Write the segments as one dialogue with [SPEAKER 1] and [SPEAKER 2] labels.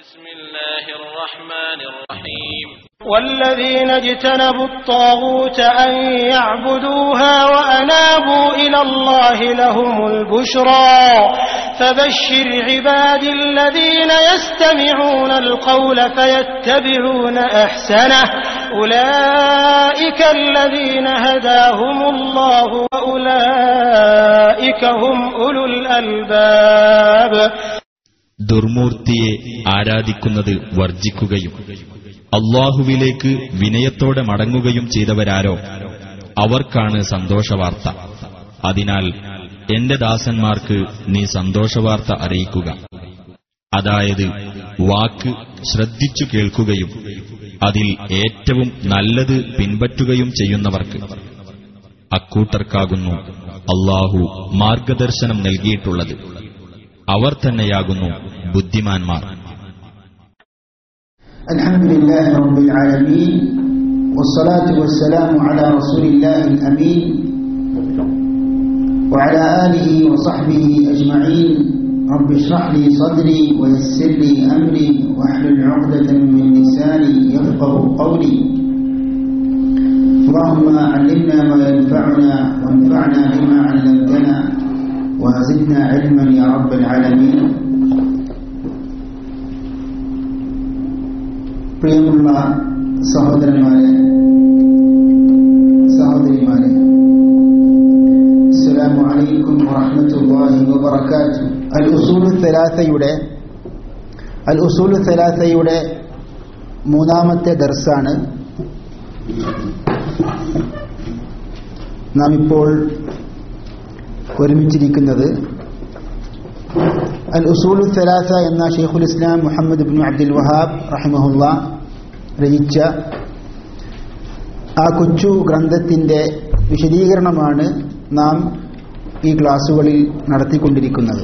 [SPEAKER 1] بسم الله الرحمن الرحيم
[SPEAKER 2] والذين اجتنبوا الطاغوت أن يعبدوها وأنابوا إلى الله لهم البشرى فبشر عبادي الذين يستمعون القول فيتبعون أحسنه أولئك الذين هداهم الله وأولئك هم أولو الألباب
[SPEAKER 3] ദുർമൂർത്തിയെ ആരാധിക്കുന്നത് വർജിക്കുകയും അള്ളാഹുവിലേക്ക് വിനയത്തോടെ മടങ്ങുകയും ചെയ്തവരാരോ അവർക്കാണ് സന്തോഷവാർത്ത അതിനാൽ എന്റെ ദാസന്മാർക്ക് നീ സന്തോഷവാർത്ത അറിയിക്കുക അതായത് വാക്ക് ശ്രദ്ധിച്ചു കേൾക്കുകയും അതിൽ ഏറ്റവും നല്ലത് പിൻപറ്റുകയും ചെയ്യുന്നവർക്ക് അക്കൂട്ടർക്കാകുന്നു അള്ളാഹു മാർഗദർശനം നൽകിയിട്ടുള്ളത് അവർ തന്നെയാകുന്നു ബുദ്ധിമാന്മാർ
[SPEAKER 4] الحمد لله رب العالمين والصلاة والسلام على رسول الله الأمين وعلى آله وصحبه أجمعين رب اشرح لي صدري ويسر لي أمري واحلل عقدة من لساني يفقه قولي اللهم علمنا ما ينفعنا وانفعنا بما علمتنا وزدنا علما يا رب العالمين പ്രിയമുള്ള സഹോദരന്മാരെ സഹോദരിമാരെ അസ്സലാമു അലൈക്കും വറഹ്മത്തുള്ളാഹി വബറകാതുഹു അൽ ഉസൂലു സലാസയുടെ അൽ ഉസൂലു സലാസയുടെ മൂന്നാമത്തെ ദർസാണ് നാം ഇപ്പോൾ ഒരുമിച്ചിരിക്കുന്നത് അൽ ഉസൂലു സലാസ എന്ന ഷെയ്ഖുൽ ഇസ്ലാം മുഹമ്മദ് ഇബ്നു അബ്ദുൽ വഹാബ് റഹിമഹുല്ല രചിച്ച ആ കൊച്ചു ഗ്രന്ഥത്തിന്റെ വിശദീകരണമാണ് നാം ഈ ക്ലാസ്സുകളിൽ നടത്തിക്കൊണ്ടിരിക്കുന്നത്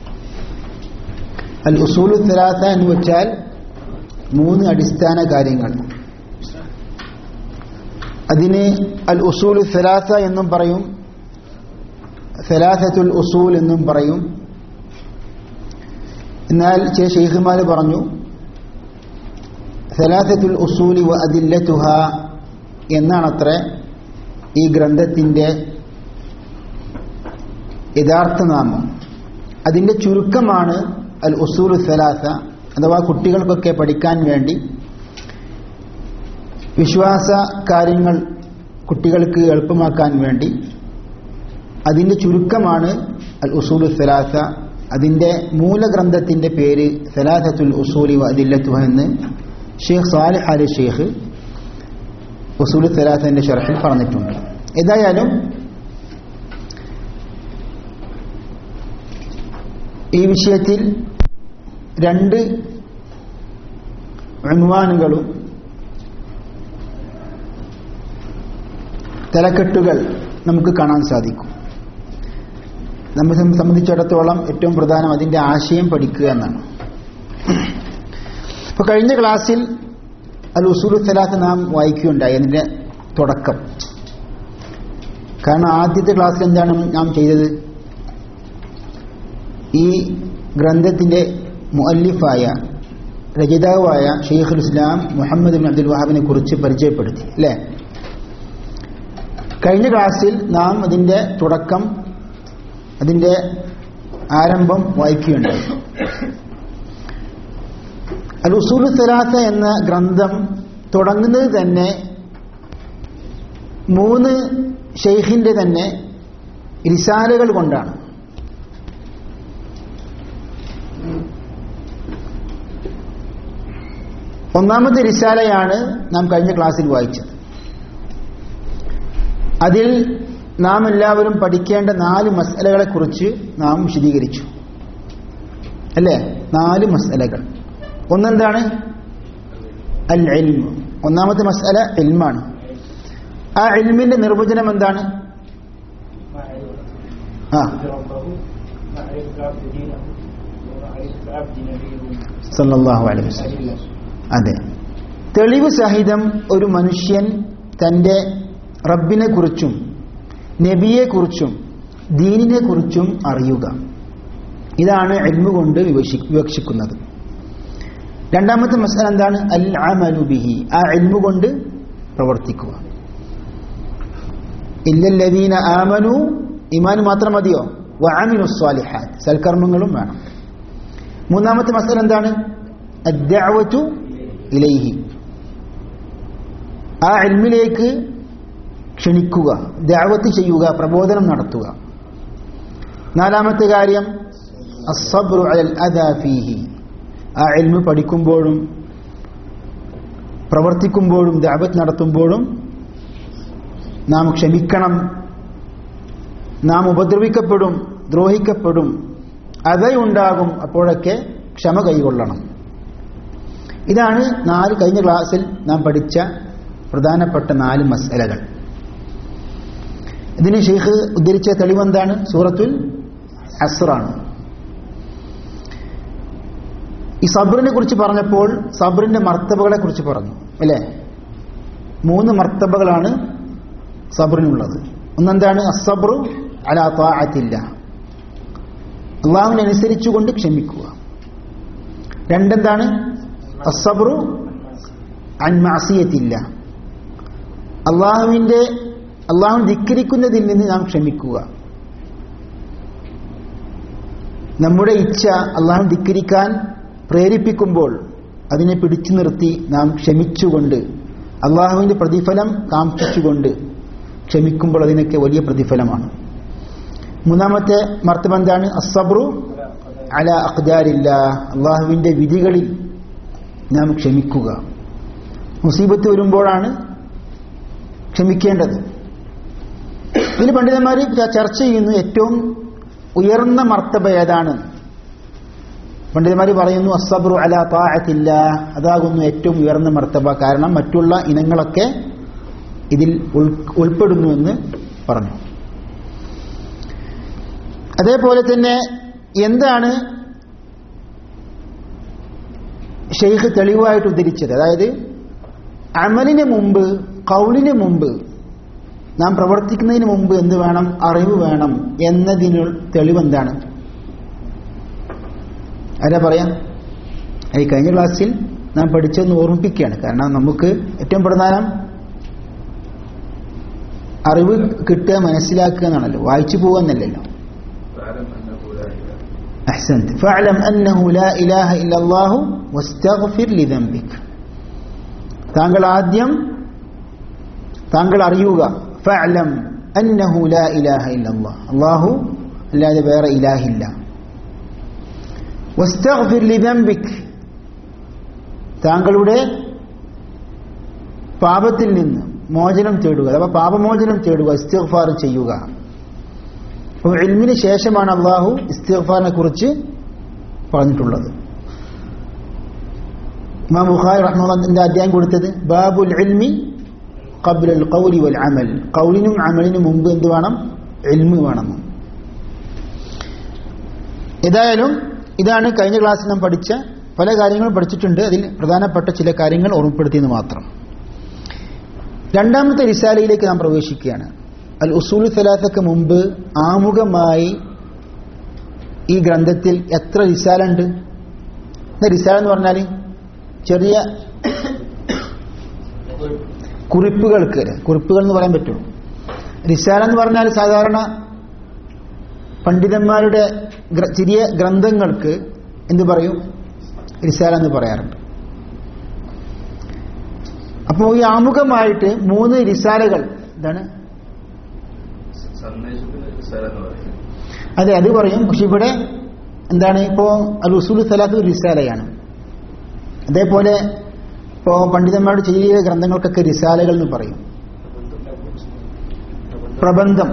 [SPEAKER 4] അൽ ഉസൂലു സലാസ എന്ന് വെച്ചാൽ മൂന്ന് അടിസ്ഥാന കാര്യങ്ങൾ അതിന് അൽ ഉസൂലു സലാസ എന്നും പറയും സലാസത്തുൽ ഉസൂൽ എന്നും പറയും എന്നാൽ ചില ഷെയ്ഖുമാർ പറഞ്ഞു സലാസത്തുൽ ഉസൂലി വ അതില്ലത്തുഹ എന്നാണത്ര ഈ ഗ്രന്ഥത്തിൻ്റെ യഥാർത്ഥ നാമം അതിൻ്റെ ചുരുക്കമാണ് അൽ ഉസൂലു സലാസ അഥവാ കുട്ടികൾക്കൊക്കെ പഠിക്കാൻ വേണ്ടി വിശ്വാസ കാര്യങ്ങൾ കുട്ടികൾക്ക് എളുപ്പമാക്കാൻ വേണ്ടി അതിൻ്റെ ചുരുക്കമാണ് അൽ ഉസൂലു സലാസ അതിൻ്റെ മൂലഗ്രന്ഥത്തിൻ്റെ പേര് സലാസത്തുൽ ഉസൂലി വദില്ലത്തുഹ എന്ന് ഷെയ്ഖ് സാലിഹ് അലി ഷെയ്ഖ് ഉസൂൽ സലാസന്റെ ഷർഹിൽ പറഞ്ഞിട്ടുണ്ട് ഏതായാലും ഈ വിഷയത്തിൽ രണ്ട് അൺവാനുകളും തലക്കെട്ടുകൾ നമുക്ക് കാണാൻ സാധിക്കും നമ്മെ സംബന്ധിച്ചിടത്തോളം ഏറ്റവും പ്രധാനം അതിൻ്റെ ആശയം പഠിക്കുക എന്നാണ് ഇപ്പൊ കഴിഞ്ഞ ക്ലാസ്സിൽ അൽ ഉസൂലു സലാത്ത് നാം വായിക്കുകയുണ്ടായി അതിൻ്റെ തുടക്കം കാരണം ആദ്യത്തെ ക്ലാസ്സിൽ എന്താണ് നാം ചെയ്തത് ഈ ഗ്രന്ഥത്തിൻ്റെ മുഅല്ലിഫായ രചയിതാവായ ഷെയ്ഖുൽ ഇസ്ലാം മുഹമ്മദ് ബിൻ അബ്ദുൽ വഹാബിനെ കുറിച്ച് പരിചയപ്പെടുത്തി അല്ലേ കഴിഞ്ഞ ക്ലാസ്സിൽ നാം അതിൻ്റെ തുടക്കം അതിൻ്റെ ആരംഭം വായിക്കുകയുണ്ടായി അൽ ഉസൂലു സലാസ എന്ന ഗ്രന്ഥം തുടങ്ങുന്നത് തന്നെ മൂന്ന് ഷെയ്ഖിന്റെ തന്നെ റിസാലകൾ കൊണ്ടാണ് ഒന്നാമത്തെ റിസാലയാണ് നാം കഴിഞ്ഞ ക്ലാസ്സിൽ വായിച്ചത് അതിൽ നാം എല്ലാവരും പഠിക്കേണ്ട നാല് മസലകളെ കുറിച്ച് നാം വിശദീകരിച്ചു അല്ലേ നാല് മസലകൾ ഒന്നെന്താണ് അൽ ഇൽമ് ഒന്നാമത്തെ മസല ഇൽമാണ് ആ ഇൽമിന്റെ നിർവചനം എന്താണ് ആ സല്ലല്ലാഹു അലൈഹി വസല്ലം അതെ തെളിവ് സഹിതം ഒരു മനുഷ്യൻ തന്റെ റബ്ബിനെ കുറിച്ചും നബിയെ കുറിച്ചും ദീനിനെ കുറിച്ചും അറിയുക ഇതാണ് എൽമ കൊണ്ട് വിവക്ഷി വിവക്ഷിക്കുന്നത് രണ്ടാമത്തെ മസല എന്താണ് അൽ അമലു ബിഹി ആ ഇൽമു കൊണ്ട് പ്രവർത്തിക്കുക ഇല്ലല്ലദീന ആമനു ഇമാൻ മാത്രം മതിയോ വഅമിനു സ്വാലിഹാത്ത് സൽക്കർമ്മങ്ങളും വേണം മൂന്നാമത്തെ മസല എന്താണ് അദ്ദഅവതു ഇലൈഹി ആ ഇൽമിലേക്ക് ക്ഷണിക്കുക ദഅവത്ത് ചെയ്യുക പ്രബോധനം നടത്തുക നാലാമത്തെ കാര്യം അസ്സബ്റു അലൽ അദാ ഫീഹി ആ ഇൽമു പഠിക്കുമ്പോഴും പ്രവർത്തിക്കുമ്പോഴും ദഅവത്ത് നടത്തുമ്പോഴും നാം ക്ഷമിക്കണം നാം ഉപദ്രവിക്കപ്പെടും ദ്രോഹിക്കപ്പെടും അതയുണ്ടാകും അപ്പോഴൊക്കെ ക്ഷമ കൈകൊള്ളണം ഇതാണ് നാല് കഴിഞ്ഞ ക്ലാസ്സിൽ നാം പഠിച്ച പ്രധാനപ്പെട്ട നാല് മസലകൾ ഇതിന് ഷെയ്ഖ് ഉദ്ധരിച്ച തെളിവെന്താണ് സൂറത്തുൽ അസ്റാണ് ഈ സബ്രിനെ കുറിച്ച് പറഞ്ഞപ്പോൾ സബ്രിന്റെ മർത്തബകളെ കുറിച്ച് പറഞ്ഞു അല്ലേ മൂന്ന് മർത്തബകളാണ് സബ്രിനുള്ളത് ഒന്നെന്താണ് അസബ്രു അലാ താഅത്തില്ല അള്ളാഹുവിനനുസരിച്ചുകൊണ്ട് ക്ഷമിക്കുക രണ്ടെന്താണ് അസബ്രു അൻ മാസിയത്തില്ല അള്ളാഹുവിന്റെ അള്ളാഹു ധിക്കരിക്കുന്നതിൽ നിന്ന് നാം ക്ഷമിക്കുക നമ്മുടെ ഇച്ഛ അള്ളാഹു ധിക്കരിക്കാൻ പ്രേരിപ്പിക്കുമ്പോൾ അതിനെ പിടിച്ചു നിർത്തി നാം ക്ഷമിച്ചുകൊണ്ട് അള്ളാഹുവിന്റെ പ്രതിഫലം കാംക്ഷിച്ചുകൊണ്ട് ക്ഷമിക്കുമ്പോൾ അതിനൊക്കെ വലിയ പ്രതിഫലമാണ് മൂന്നാമത്തെ മർത്തം എന്താണ് അസബ്രു അല അഖ്ദാരില്ല അള്ളാഹുവിന്റെ വിധികളിൽ നാം ക്ഷമിക്കുക മുസീബത്ത് വരുമ്പോഴാണ് ക്ഷമിക്കേണ്ടത് ഇതിൽ പണ്ഡിതന്മാർ ചർച്ച ചെയ്യുന്നു ഏറ്റവും ഉയർന്ന മർത്തബ ഏതാണ് പണ്ഡിതന്മാർ പറയുന്നു അസബ്രു അല താഴത്തില്ല അതാകുന്നു ഏറ്റവും ഉയർന്ന മർത്തബ കാരണം മറ്റുള്ള ഇനങ്ങളൊക്കെ ഇതിൽ ഉൾപ്പെടുന്നുവെന്ന് പറഞ്ഞു അതേപോലെ തന്നെ എന്താണ് ഷെയ്ഖ് തെളിവായിട്ട് ഉദ്ധരിച്ചത് അതായത് അമലിന് മുമ്പ് കൗലിന് മുമ്പ് നാം പ്രവർത്തിക്കുന്നതിന് മുമ്പ് എന്ത് വേണം അറിവ് വേണം എന്നതിന് തെളിവെന്താണ് ആരാ പറയാം ഈ കഴിഞ്ഞ ക്ലാസ്സിൽ നാം പഠിച്ചതെന്ന് ഓർമ്മിപ്പിക്കുകയാണ് കാരണം നമുക്ക് ഏറ്റവും പ്രധാനം അറിവ് കിട്ടുക മനസ്സിലാക്കുക എന്നാണല്ലോ വായിച്ചു പോകുന്നല്ലോ أحسنت فاعلم أنه لا إله إلا الله واستغفر لذنبك താങ്കൾ ആദ്യം താങ്കൾ അറിയുക ഫഅലം അന്നഹു ലാ ഇലാഹ ഇല്ലല്ലാഹ് അല്ലാഹു അല്ലാതെ വേറെ ഇലാഹില്ല വസ്തഗ്ഫിർ ലിദംബിക് താങ്കളുടെ പാപത്തിൽ നിന്ന് മോചനം തേടുക അഥവാ പാപമോചനം തേടുക ഇസ്തിഗ്ഫാർ ചെയ്യുക അപ്പോൾ ഇൽമിന് ശേഷമാണ് അള്ളാഹു ഇസ്തിഗ്ഫാറിനെ കുറിച്ച് പറഞ്ഞിട്ടുള്ളത് ഇമാം ബുഖാരി റഹ്മാന്റെ അധ്യായം കൊടുത്തത് ബാബുൽ ഇൽമി ഖബ്ല ഖൗലി വൽ അമൽ ഖൗലിനും അമലിനും മുമ്പ് എന്ത് വേണം ഇൽമ് വേണം ഏതായാലും ഇതാണ് കഴിഞ്ഞ ക്ലാസ്സിൽ നാം പഠിച്ച പല കാര്യങ്ങളും പഠിച്ചിട്ടുണ്ട് അതിൽ പ്രധാനപ്പെട്ട ചില കാര്യങ്ങൾ ഓർമ്മപ്പെടുത്തിയെന്ന് മാത്രം രണ്ടാമത്തെ റിസാലയിലേക്ക് നാം പ്രവേശിക്കുകയാണ് അൽ ഉസൂൽ സലാത്തൊക്കെ മുമ്പ് ആമുഖമായി ഈ ഗ്രന്ഥത്തിൽ എത്ര റിസാല ഉണ്ട് റിസാല എന്ന് പറഞ്ഞാൽ ചെറിയ കുറിപ്പുകൾക്ക് കുറിപ്പുകൾ എന്ന് പറയാൻ പറ്റുമോ റിസാല എന്ന് പറഞ്ഞാൽ സാധാരണ പണ്ഡിതന്മാരുടെ ചെറിയ ഗ്രന്ഥങ്ങൾക്ക് എന്ത് പറയും റിസാല എന്ന് പറയാറുണ്ട് അപ്പോൾ ഈ ആമുഖമായിട്ട് മൂന്ന് റിസാലകൾ എന്താണ് അതെ അത് പറയും പക്ഷെ ഇവിടെ എന്താണ് ഇപ്പോ അൽ ഉസൂൽ സലാത്ത് റിസാലയാണ് അതേപോലെ ഇപ്പോ പണ്ഡിതന്മാരുടെ ചെറിയ ഗ്രന്ഥങ്ങൾക്കൊക്കെ റിസാലകൾ എന്ന് പറയും പ്രബന്ധം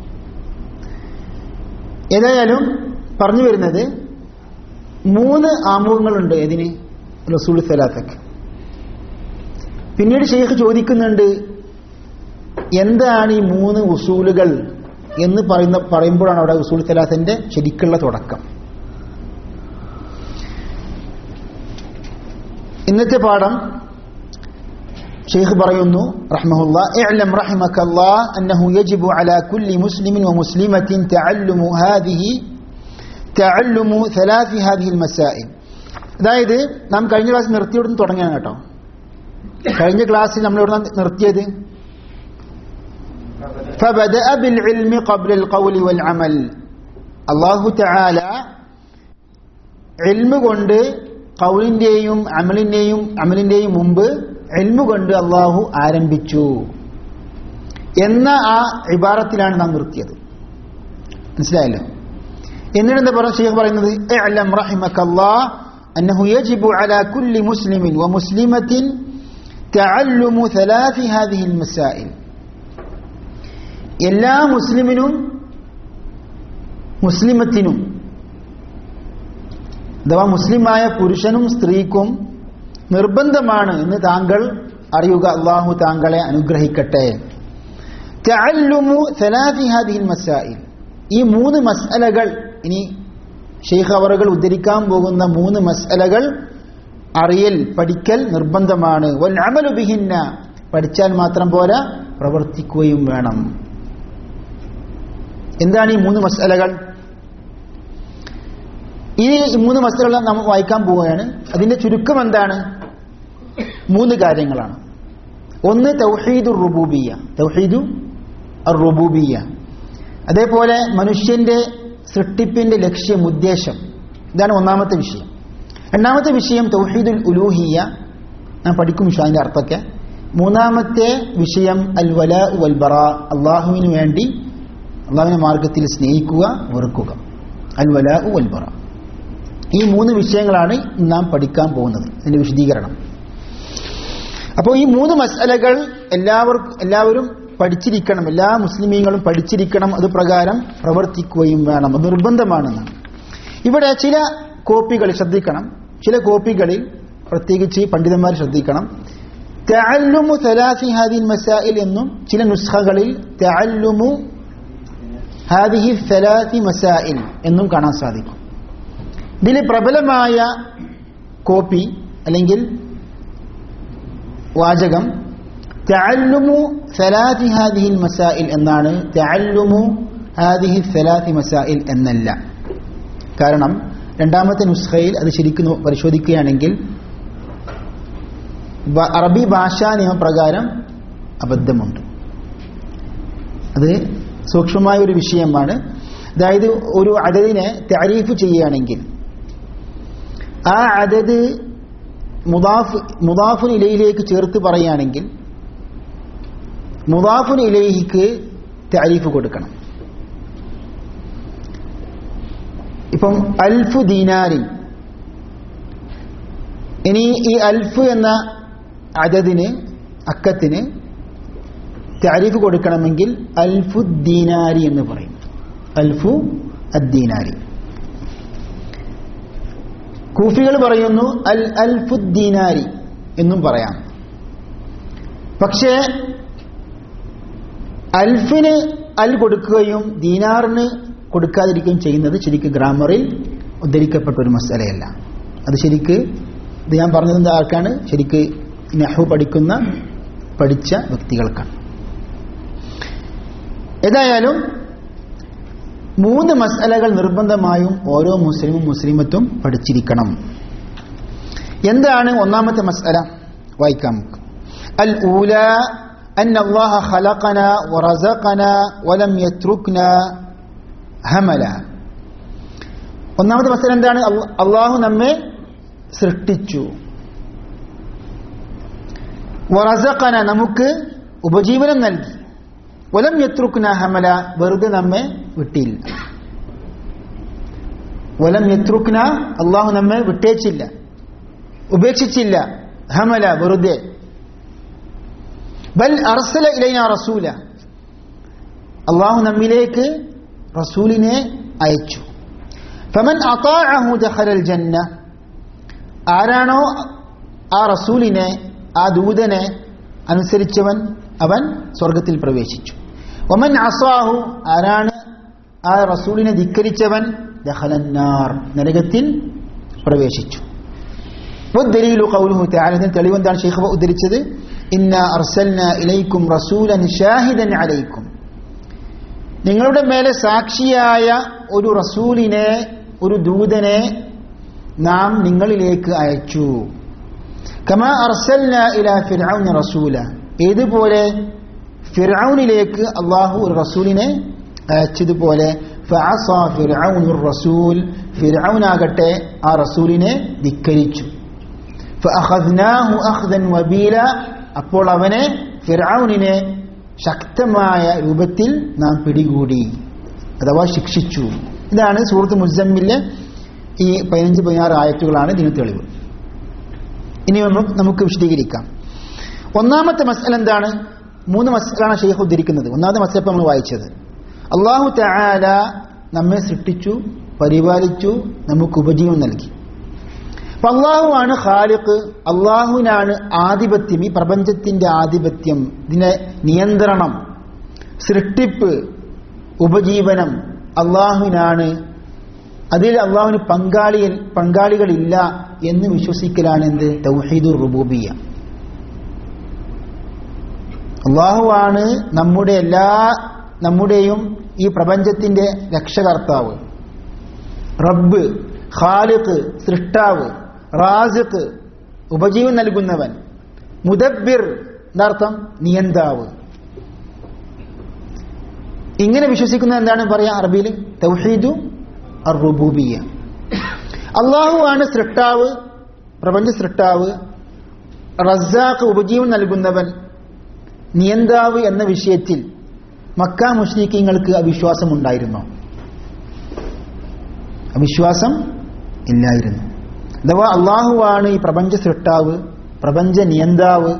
[SPEAKER 4] ഏതായാലും പറഞ്ഞു വരുന്നത് മൂന്ന് ആമുഖങ്ങളുണ്ട് ഇതിന് റസൂൽ സലാത്തൊക്കെ പിന്നീട് ഷെയ്ഖ് ചോദിക്കുന്നുണ്ട് എന്താണ് ഈ മൂന്ന് ഉസൂലുകൾ എന്ന് പറയുന്ന പറയുമ്പോഴാണ് അവിടെ ഉസൂൽ സലാത്തിന്റെ ശരിക്കുള്ള തുടക്കം ഇന്നത്തെ പാഠം ഷെയ്ഖ് പറയുന്നു റഹ്മഹുല്ല اعلم رحمك الله أنه يجب على كل مسلم ومسلمة تعلم هذه تعلم ثلاث هذه المسائل അതായത് നാം കഴിഞ്ഞ ക്ലാസ് നിർത്തിയോടുന്ന് തുടങ്ങിയാണ് കേട്ടോ കഴിഞ്ഞ ക്ലാസ്സിൽ നമ്മൾ ഇവിടെ നിർത്തിയത് فبدأ بالعلم قبل القول والعمل അള്ളാഹു തആല ഇൽമ കൊണ്ട് കൗലിന്റെയും അമലിന്റെയും അമലിന്റെയും മുമ്പ് ഇൽമ കൊണ്ട് അള്ളാഹു ആരംഭിച്ചു എന്ന ആ ഇബാറത്തിലാണ് നാം നിർത്തിയത് മനസ്സിലായല്ലോ എന്നിട്ട് എന്താ പറയുക ഷെയ്ഖ് പറയുന്നത് اعلم رحمك الله أنه يجب على كل مسلم ومسلمة تعلم ثلاث هذه المسائل എല്ലാ മുസ്ലിമിനും മുസ്ലിമത്തിനും അഥവാ മുസ്ലിമായ പുരുഷനും സ്ത്രീക്കും നിർബന്ധമാണ് എന്ന് താങ്കൾ അറിയുക അള്ളാഹു താങ്കളെ അനുഗ്രഹിക്കട്ടെ തഅല്ലുമു സലാത്തി ഹാദിഹിൽ മസായിൽ ഈ മൂന്ന് മസ്അലകൾ ഇനി ഷെയ്ഖ് അവറുകൾ ഉദ്ധരിക്കാൻ പോകുന്ന മൂന്ന് മസ്അലകൾ അറിയൽ പഠിക്കൽ നിർബന്ധമാണ് വൽ അമലു ബിഹിന്ന പഠിച്ചാൽ മാത്രം പോരാ പ്രവർത്തിക്കുകയും വേണം എന്താണ് ഈ മൂന്ന് മസ്അലകൾ ഈ മൂന്ന് മസ്അലകൾ നമ്മൾ വായിക്കാൻ പോവുകയാണ് അതിന്റെ ചുരുക്കം എന്താണ് മൂന്ന് കാര്യങ്ങളാണ് ഒന്ന് തൗഹീദുർ റുബൂബിയ തൗഹീദു റുബൂബിയ അതേപോലെ മനുഷ്യന്റെ സൃഷ്ടിപ്പിന്റെ ലക്ഷ്യം ഉദ്ദേശം ഇതാണ് ഒന്നാമത്തെ വിഷയം രണ്ടാമത്തെ വിഷയം തൗഹീദുൽ ഉലൂഹിയ ഞാൻ പഠിക്കും വിഷയം അതിന്റെ അർത്ഥമൊക്കെ മൂന്നാമത്തെ വിഷയം അൽ വല വൽ ബറ അള്ളാഹുവിന് വേണ്ടി അള്ളാഹുവിന്റെ മാർഗത്തിൽ സ്നേഹിക്കുക വെറുക്കുക അൽ വല വൽ ബറ ഈ മൂന്ന് വിഷയങ്ങളാണ് നാം പഠിക്കാൻ പോകുന്നത് അതിന്റെ വിശദീകരണം അപ്പോൾ ഈ മൂന്ന് മസലകൾ എല്ലാവർക്കും എല്ലാവരും പഠിച്ചിരിക്കണം എല്ലാ മുസ്ലിമീങ്ങളും പഠിച്ചിരിക്കണം അത് പ്രകാരം പ്രവർത്തിക്കുകയും വേണം അത് നിർബന്ധമാണെന്നാണ് ഇവിടെ ചില കോപ്പികൾ ശ്രദ്ധിക്കണം ചില കോപ്പികളിൽ പ്രത്യേകിച്ച് പണ്ഡിതന്മാർ ശ്രദ്ധിക്കണം തഅല്ലുമു സലാസി ഹാദിൻ മസായിൽ എന്നും ചില നുസ്ഖകളിൽ തഅല്ലുമു ഹാദിഹി സലാസി മസായിൽ എന്നും കാണാൻ സാധിക്കും ഇതിൽ പ്രബലമായ കോപ്പി അല്ലെങ്കിൽ വാചകം തഅല്ലുമു സലാത്തി ഹാദിഹിൽ മസായിൽ എന്നാണ് തഅല്ലുമു ഹാദിഹി സലാത്തി മസായിൽ എന്നല്ല കാരണം രണ്ടാമത്തെ നുസ്ഖയിൽ അത് ശരിക്കും നോ- പരിശോധിക്കുകയാണെങ്കിൽ ബ- അറബി ഭാഷാ നിയമപ്രകാരം അബദ്ധമുണ്ട് അത് സൂക്ഷ്മമായ ഒരു വിഷയമാണ് അതായത് ഒരു അതതിനെ താരീഫ് ചെയ്യുകയാണെങ്കിൽ ആ അതത് മുദാഫ് മുദാഫുൻ ഇലയിലേക്ക് ചേർത്ത് പറയുകയാണെങ്കിൽ മുദാഫുൻ ഇലയിക്ക് താരീഫ് കൊടുക്കണം ഇപ്പം അൽഫു ദീനാരിൻ ഇനി ഈ അൽഫ് എന്ന അതതിന് അക്കത്തിന് താരീഫ് കൊടുക്കണമെങ്കിൽ അൽഫു ദീനാരി എന്ന് പറയും അൽഫു അദ്ദീനാരി കൂഫികൾ പറയുന്നു അൽ അൽഫു ദീനാരി എന്നും പറയാം പക്ഷേ അൽഫിന് അൽ കൊടുക്കുകയും ദീനാറിന് കൊടുക്കാതിരിക്കുകയും ചെയ്യുന്നത് ശരിക്ക് ഗ്രാമറിൽ ഉദ്ധരിക്കപ്പെട്ട ഒരു മസലയല്ല അത് ശരിക്ക് ഇത് ഞാൻ പറഞ്ഞത് ആർക്കാണ് ശരിക്ക് നെഹു പഠിക്കുന്ന പഠിച്ച വ്യക്തികൾക്കാണ് ഏതായാലും മൂന്ന് മസലകൾ നിർബന്ധമായും ഓരോ മുസ്ലിമും മുസ്ലിമത്തും പഠിച്ചിരിക്കണം എന്താണ് ഒന്നാമത്തെ മസല വായിക്കാം നമുക്ക് അൽ ഊല أن الله خلقنا ورزقنا ولم يتركنا هملا ഒന്നാമത്തെ മസല എന്താണ് അള്ള- അള്ളാഹു നമ്മെ സൃഷ്ടിച്ചു വറസഖന നമുക്ക് ഉപജീവനം നൽകി വലം യത്രുക്ന ഹമല വെറുതെ നമ്മെ വിട്ടില്ല വലം യത്രുക്ന അള്ളാഹു നമ്മെ വിട്ടേച്ചില്ല ഉപേക്ഷിച്ചില്ല ഹമല വെറുതെ ബൽ അർസല ഇലൈന റസൂല അള്ളാഹു നമ്മിലേക്ക് റസൂലിനെ അയച്ചു ഫമൻ അതാഅഹു ദഖലൽ ജന്ന ആരാണോ ആ റസൂലിനെ ആ ദൂതനെ അനുസരിച്ചവൻ അവൻ സ്വർഗത്തിൽ പ്രവേശിച്ചു ഒമൻ അസാഹു ആരാണ് ആ റസൂലിനെ ധിക്കരിച്ചവൻ ദഖലന്നാർ നരകത്തിൽ പ്രവേശിച്ചു والدليل قوله تعالى ഇതിന് തെളിവെന്താണ് ഷെയ്ഖ് ഉദ്ധരിച്ചത് ഇന്നാ അർസൽന ഇലൈക്കും റസൂലൻ ഷാഹിദൻ അലൈക്കും നിങ്ങളുടെ മേലെ സാക്ഷിയായ ഒരു റസൂലിനെ ഒരു ദൂതനെ നാം നിങ്ങളിലേക്ക് അയച്ചു കമാ അർസൽന ഇലാ ഫിർഔന റസൂല ഏതുപോലെ ഫിർഔനിലേക്ക് അള്ളാഹു ഒരു റസൂലിനെ അയച്ചതുപോലെ ഫഅസാ ഫിർഔനു റസൂൽ ഫിർഔനാകട്ടെ ആ റസൂലിനെ ധിക്കരിച്ചു ഫഅഖദ്നാഹു അഖ്ദൻ വബീല അപ്പോൾ അവനെ ഫിർഔനിനെ ശക്തമായ രൂപത്തിൽ നാം പിടികൂടി അഥവാ ശിക്ഷിച്ചു ഇതാണ് സൂറത്ത് മുസമ്മിലെ ഈ പതിനഞ്ച് പതിനാറ് ആയത്തുകളാണ് ഇതിന് തെളിവ് ഇനി നമുക്ക് നമുക്ക് വിശദീകരിക്കാം ഒന്നാമത്തെ മസല എന്താണ് മൂന്ന് മസലാണ് ഷെയ്ഖ് ഉദ്ധരിക്കുന്നത് ഒന്നാമത്തെ മസല നമ്മൾ വായിച്ചത് അള്ളാഹു തആല നമ്മെ സൃഷ്ടിച്ചു പരിപാലിച്ചു നമുക്ക് ഉപജീവനം നൽകി അപ്പൊ അള്ളാഹുവാണ് ഖാലിഖ് അള്ളാഹുവിനാണ് ആധിപത്യം ഈ പ്രപഞ്ചത്തിന്റെ ആധിപത്യം ഇതിനെ നിയന്ത്രണം സൃഷ്ടിപ്പ് ഉപജീവനം അള്ളാഹുവിനാണ് അതിൽ അള്ളാഹുവിന് പങ്കാളി പങ്കാളികളില്ല എന്ന് വിശ്വസിക്കലാണ് എന്ത് തൗഹീദുർ റുബൂബിയ അള്ളാഹുവാണ് നമ്മുടെ എല്ലാ നമ്മുടെയും ഈ പ്രപഞ്ചത്തിന്റെ രക്ഷകർത്താവ് റബ്ബ് ഖാലിഖ് സൃഷ്ടാവ് റാസിഖ് ഉപജീവൻ നൽകുന്നവൻ മുദബ്ബിർ എന്നർത്ഥം നിയന്താവ് ഇങ്ങനെ വിശ്വസിക്കുന്ന എന്താണ് പറയാ അറബിയിൽ തൗഹീദു അറുബൂബിയ അള്ളാഹു ആണ് സൃഷ്ടാവ് പ്രപഞ്ച സൃഷ്ടാവ് റസാഖ് ഉപജീവൻ നൽകുന്നവൻ നിയന്താവ് എന്ന വിഷയത്തിൽ മക്ക മുഷ്രീഖ്യങ്ങൾക്ക് അവിശ്വാസം ഉണ്ടായിരുന്നോ അവിശ്വാസം ഇല്ലായിരുന്നു അഥവാ അള്ളാഹുവാണ് ഈ പ്രപഞ്ച സൃഷ്ടാവ് പ്രപഞ്ച നിയന്താവ്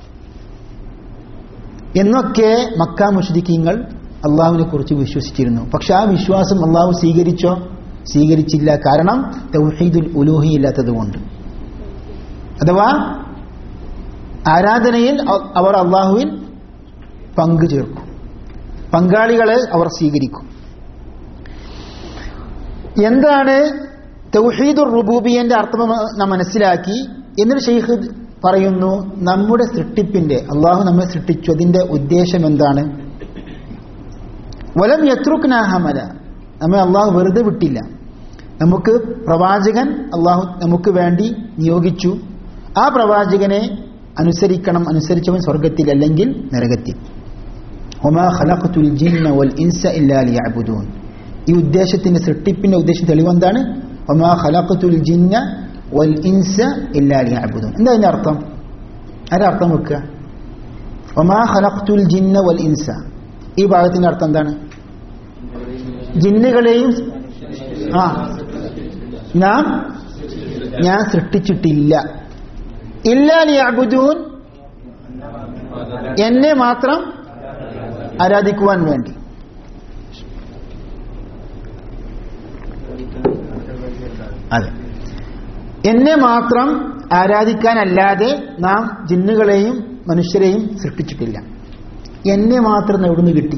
[SPEAKER 4] എന്നൊക്കെ മക്ക മുഷ്രിഖീങ്ങൾ അള്ളാഹുവിനെ കുറിച്ച് വിശ്വസിച്ചിരുന്നു പക്ഷെ ആ വിശ്വാസം അള്ളാഹു സ്വീകരിച്ചോ സ്വീകരിച്ചില്ല കാരണം തൗഹീദുൽ ഉലൂഹി ഇല്ലാത്തതുകൊണ്ട് അഥവാ ആരാധനയിൽ അ- അവർ അള്ളാഹുവിൽ പങ്കു ചേർക്കും പങ്കാളികളെ അവർ സ്വീകരിക്കും എന്താണ് തൗഹീദുർ റുബൂബിയന്റെ അർത്ഥം നാം മനസ്സിലാക്കി എന്നിട്ട് ഷെയ്ഖ് പറയുന്നു നമ്മുടെ സൃഷ്ടിപ്പിന്റെ അള്ളാഹു നമ്മെ സൃഷ്ടിച്ചു അതിന്റെ ഉദ്ദേശം എന്താണ് വലം യത്രുക്നാഹമല നമ്മെ അള്ളാഹു വെറുതെ വിട്ടില്ല നമുക്ക് പ്രവാചകൻ അള്ളാഹു നമുക്ക് വേണ്ടി നിയോഗിച്ചു ആ പ്രവാചകനെ അനുസരിക്കണം അനുസരിച്ചവൻ സ്വർഗത്തിൽ അല്ലെങ്കിൽ നരകത്തിൽ ഒമാ ഖലഖത്തുൽ ജിന്ന വൽ ഇൻസ ഇല്ലാ ലിയഅ്ബുദൂൻ ഈ ഉദ്ദേശത്തിന്റെ സൃഷ്ടിപ്പിന്റെ ഉദ്ദേശം തെളിവെന്താണ് ഒമാ ഖലഖത്തുൽ ജിന്ന വൽ ഇൻസ ഇല്ലാ ലിയഅ്ബുദൂൻ എന്താ അതിന്റെ അർത്ഥം ആരാ അർത്ഥം വെക്കുക ഒമാ ഖലഖത്തുൽ ജിന്ന വൽ ഇൻസ ഈ ഭാഗത്തിന്റെ അർത്ഥം എന്താണ് ജിന്നുകളെയും ആ നാം ഞാൻ സൃഷ്ടിച്ചിട്ടില്ല ഇല്ലാ ലിയഅ്ബുദൂൻ എന്നെ മാത്രം ആരാധിക്കുവാൻ വേണ്ടി അതെ എന്നെ മാത്രം ആരാധിക്കാനല്ലാതെ നാം ജിന്നുകളെയും മനുഷ്യരെയും സൃഷ്ടിച്ചിട്ടില്ല എന്നെ മാത്രം എവിടുന്ന് കിട്ടി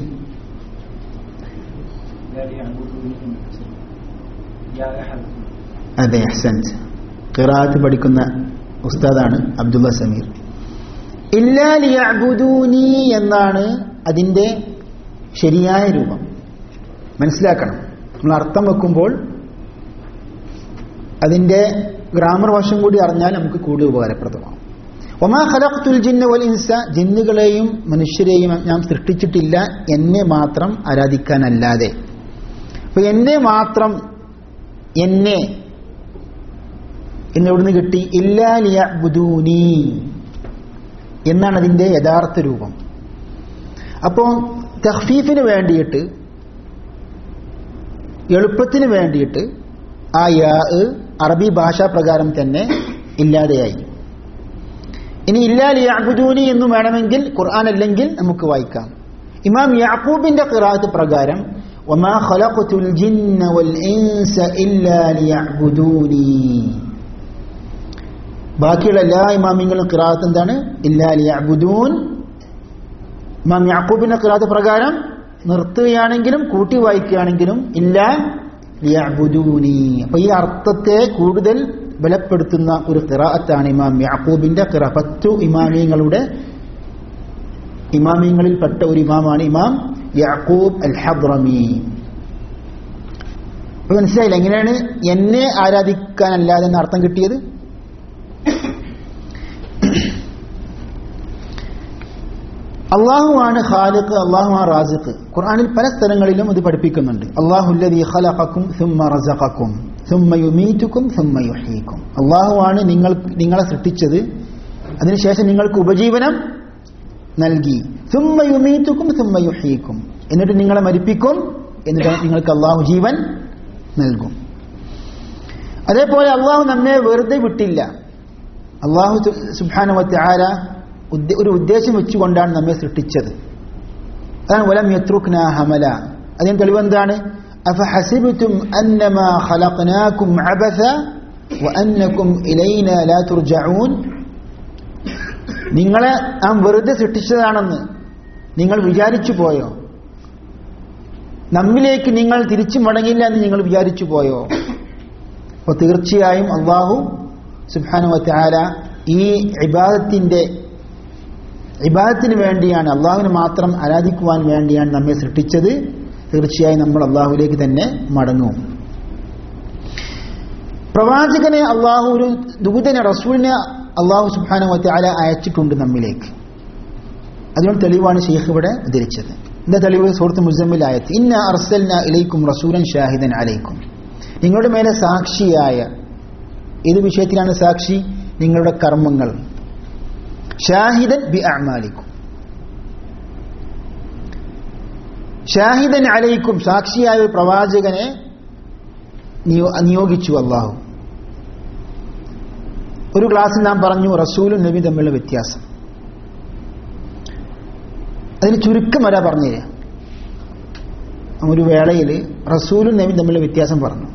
[SPEAKER 4] അതെ അഹ്സൻസ് ഖിറാത്ത് പഠിക്കുന്ന ഉസ്താദാണ് അബ്ദുള്ള സമീർ ഇല്ലാ ലിയഅ്ബുദൂനി എന്നാണ് അതിന്റെ ശരിയായ രൂപം മനസ്സിലാക്കണം നമ്മൾ അർത്ഥം വെക്കുമ്പോൾ അതിന്റെ ഗ്രാമർ വശം കൂടി അറിഞ്ഞാൽ നമുക്ക് കൂടുതൽ ഉപകാരപ്രദമാവും ഒമാ ഖലഖ്തുൽ ജിന്ന വൽ ഇൻസ ജിന്നുകളെയും മനുഷ്യരെയും ഞാൻ സൃഷ്ടിച്ചിട്ടില്ല എന്നെ മാത്രം ആരാധിക്കാനല്ലാതെ അപ്പൊ എന്നെ മാത്രം എന്നെ എന്നെവിടുന്ന് കിട്ടി ഇല്ലാ ലിയഅ്ബുദൂനി എന്നാണ് അതിന്റെ യഥാർത്ഥ രൂപം അപ്പോൾ തഹ്ഫീഫിന് വേണ്ടിയിട്ട് എളുപ്പത്തിന് വേണ്ടിയിട്ട് ആ യാ അറബി ഭാഷാ പ്രകാരം തന്നെ ഇല്ലാതെയായി ഇനി ഇല്ലാ ലിയഅ്ബുദൂനി എന്ന് വേണമെങ്കിൽ ഖുർആൻ അല്ലെങ്കിൽ നമുക്ക് വായിക്കാം ഇമാം യാക്കൂബിന്റെ ഖിറാഅത്ത് പ്രകാരം വമാ ഖലഖതുൽ ജിന്ന വൽ ഇൻസ ഇല്ലാ ലിയഅ്ബുദൂനി ബാക്കിയുള്ള എല്ലാ ഇമാമിങ്ങളും ഖിറാഅത്ത് എന്താണ് ഇല്ലാ ലിയഅ്ബുദൂൻ ഇമാം യാക്കൂബിന്റെ ഖിറാഅത്ത് പ്രകാരം നിർത്തുകയാണെങ്കിലും കൂട്ടി വായിക്കുകയാണെങ്കിലും ഇല്ല ലിയഅ്ബുദൂനി അപ്പൊ ഈ അർത്ഥത്തെ കൂടുതൽ ബലപ്പെടുത്തുന്ന ഒരു ഖിറാഅത്താണ് ഇമാം യാക്കൂബിന്റെ ഖിറ പത്തു ഇമാമിയങ്ങളുടെ ഇമാമിയങ്ങളിൽപ്പെട്ട ഒരു ഇമാമാണ് ഇമാം യാക്കൂബ് അൽ ഹദ്റമി അപ്പൊ മനസ്സിലായില്ല എങ്ങനെയാണ് എന്നെ ആരാധിക്കാനല്ലാതെ എന്ന അർത്ഥം കിട്ടിയത് അള്ളാഹുവാണ് ഖാലിഖ് അള്ളാഹുവാണ് റാസിഖ് ഖുർആനിൽ പല സ്ഥലങ്ങളിലും ഇത് പഠിപ്പിക്കുന്നുണ്ട് അള്ളാഹുല്ലദീ ഖലഖക്കും സുമ്മ റസഖക്കും സുമ്മ യുമീറ്റുക്കും സുമ്മ യുഹീക്കും അള്ളാഹുവാണ് നിങ്ങൾ നിങ്ങളെ സൃഷ്ടിച്ചത് അതിനുശേഷം നിങ്ങൾക്ക് ഉപജീവനം നൽകി സുമ്മ യുമീറ്റുക്കും സുമ്മ യുഹീക്കും എന്നിട്ട് നിങ്ങളെ മരിപ്പിക്കും എന്നിട്ട് നിങ്ങൾക്ക് അള്ളാഹു ജീവൻ നൽകും അതേപോലെ അള്ളാഹു നമ്മെ വെറുതെ വിട്ടില്ല അള്ളാഹു സുബാനുവത്തെ ആര ഒരു ഉദ്ദേശം വെച്ചുകൊണ്ടാണ് നമ്മെ സൃഷ്ടിച്ചത് അതാണ് വലം യത്രുക്ന ഹമല അതിന് തെളിവെന്താണ് അഫഹസിബിത്തും അന്നമാ ഖലഖനാകും അബസ വഅന്നകും ഇലൈന ലാ തുർജഊൻ നിങ്ങളെ നാം വെറുതെ സൃഷ്ടിച്ചതാണെന്ന് നിങ്ങൾ വിചാരിച്ചു പോയോ നമ്മിലേക്ക് നിങ്ങൾ തിരിച്ചു മടങ്ങില്ല എന്ന് നിങ്ങൾ വിചാരിച്ചു പോയോ അപ്പോൾ തീർച്ചയായും അള്ളാഹു സുബാനുവത്തെ ആല ഈ ഇബാദത്തിന്റെ ഇബാദത്തിന് വേണ്ടിയാണ് അള്ളാഹുവിനെ മാത്രം ആരാധിക്കുവാൻ വേണ്ടിയാണ് നമ്മെ സൃഷ്ടിച്ചത് തീർച്ചയായും നമ്മൾ അള്ളാഹുലേക്ക് തന്നെ മടങ്ങും പ്രവാചകനെ അള്ളാഹു ഒരു ദൂതനെ റസൂലിനെ അള്ളാഹു സുബാനുവത്തെ ആല അയച്ചിട്ടുണ്ട് നമ്മിലേക്ക് അതിനുള്ള തെളിവാണ് ഷെയ്ഖ് ഇവിടെ ഉദ്ധരിച്ചത് എന്താ തെളിവ് സുഹൃത്ത് മുസമ്മിലായത് ഇന്ന അർസൽന ഇലൈക്കും റസൂലൻ ഷാഹിദൻ അലൈക്കും നിങ്ങളുടെ മേലെ സാക്ഷിയായ ഏത് വിഷയത്തിലാണ് സാക്ഷി നിങ്ങളുടെ കർമ്മങ്ങൾ ഷാഹിദൻ ബി അമാലിക്കും ഷാഹിദൻ അലൈക്കും സാക്ഷിയായ ഒരു പ്രവാചകനെ നിയോഗിച്ചു അള്ളാഹു ഒരു ക്ലാസ്സിൽ നാം പറഞ്ഞു റസൂലും നബി തമ്മിലുള്ള വ്യത്യാസം അതിന് ചുരുക്കം വരാ പറഞ്ഞുതരാ ഒരു വേളയിൽ റസൂലും നബി തമ്മിലുള്ള വ്യത്യാസം പറഞ്ഞു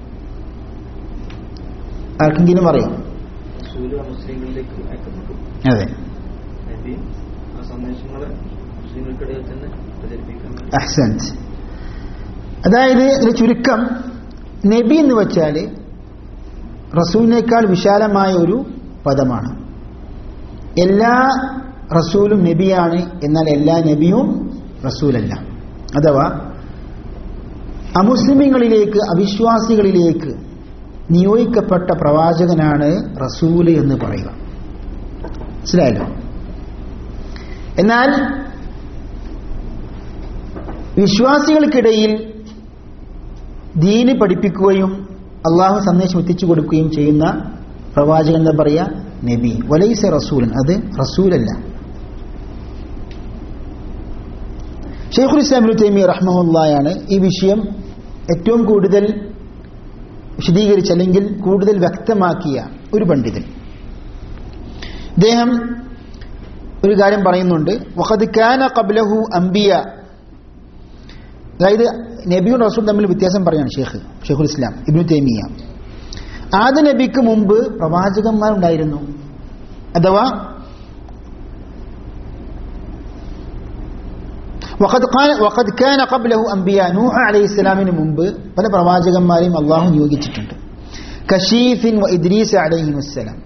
[SPEAKER 4] ആർക്കെങ്കിലും അറിയാം
[SPEAKER 5] മുസ്ലിങ്ങളിലേക്ക് അയക്കപ്പെട്ടു
[SPEAKER 4] അതെ
[SPEAKER 5] നബി ആ സന്ദേശങ്ങളെ മുസ്ലിങ്ങൾക്കിടയിൽ തന്നെ പ്രചരിപ്പിക്കാൻ വേണ്ടി
[SPEAKER 4] അഹ്സൻസ് അതായത് ഒരു ചുരുക്കം നബി എന്ന് വെച്ചാൽ റസൂലിനേക്കാൾ വിശാലമായ ഒരു പദമാണ് എല്ലാ റസൂലും നബിയാണ് എന്നാൽ എല്ലാ നബിയും റസൂലല്ല അഥവാ അമുസ്ലിമികളിലേക്ക് അവിശ്വാസികളിലേക്ക് നിയോഗിക്കപ്പെട്ട പ്രവാചകനാണ് റസൂല് എന്ന് പറയുക മനസ്സിലായല്ലോ എന്നാൽ വിശ്വാസികൾക്കിടയിൽ ദീന് പഠിപ്പിക്കുകയും അള്ളാഹു സന്ദേശം എത്തിച്ചു കൊടുക്കുകയും ചെയ്യുന്ന പ്രവാചകൻ എന്താ പറയുക നബി വലൈസ റസൂലൻ അത് റസൂലല്ല ഷെയ്ഖുൽ ഇസ്ലാം തൈമി റഹ്മുള്ളയാണ് ഈ വിഷയം ഏറ്റവും കൂടുതൽ വിശദീകരിച്ച അല്ലെങ്കിൽ കൂടുതൽ വ്യക്തമാക്കിയ ഒരു പണ്ഡിതൻ അദ്ദേഹം ഒരു കാര്യം പറയുന്നുണ്ട് വഖദ് കാന ഖബ്ലഹു അംബിയ അതായത് നബിയും റസൂൽ തമ്മിൽ വ്യത്യാസം പറയാണ് ഷെയ്ഖ് ഷെയ്ഖുൽ ഇസ്ലാം ഇബ്നു തൈമിയ ആദ്യ നബിക്ക് മുമ്പ് പ്രവാചകന്മാരുണ്ടായിരുന്നു അഥവാ വഖദ് ഖാന- വഖദ് കാന ഖബ്ലഹു അംബിയ നൂഹ് അലൈഹി ഇസ്ലാമിന് മുമ്പ് പല പ്രവാചകന്മാരെയും അള്ളാഹു നിയോഗിച്ചിട്ടുണ്ട് കഷീഫിൻ വ ഇദ്രീസ് അലൈഹി വസ്സലാം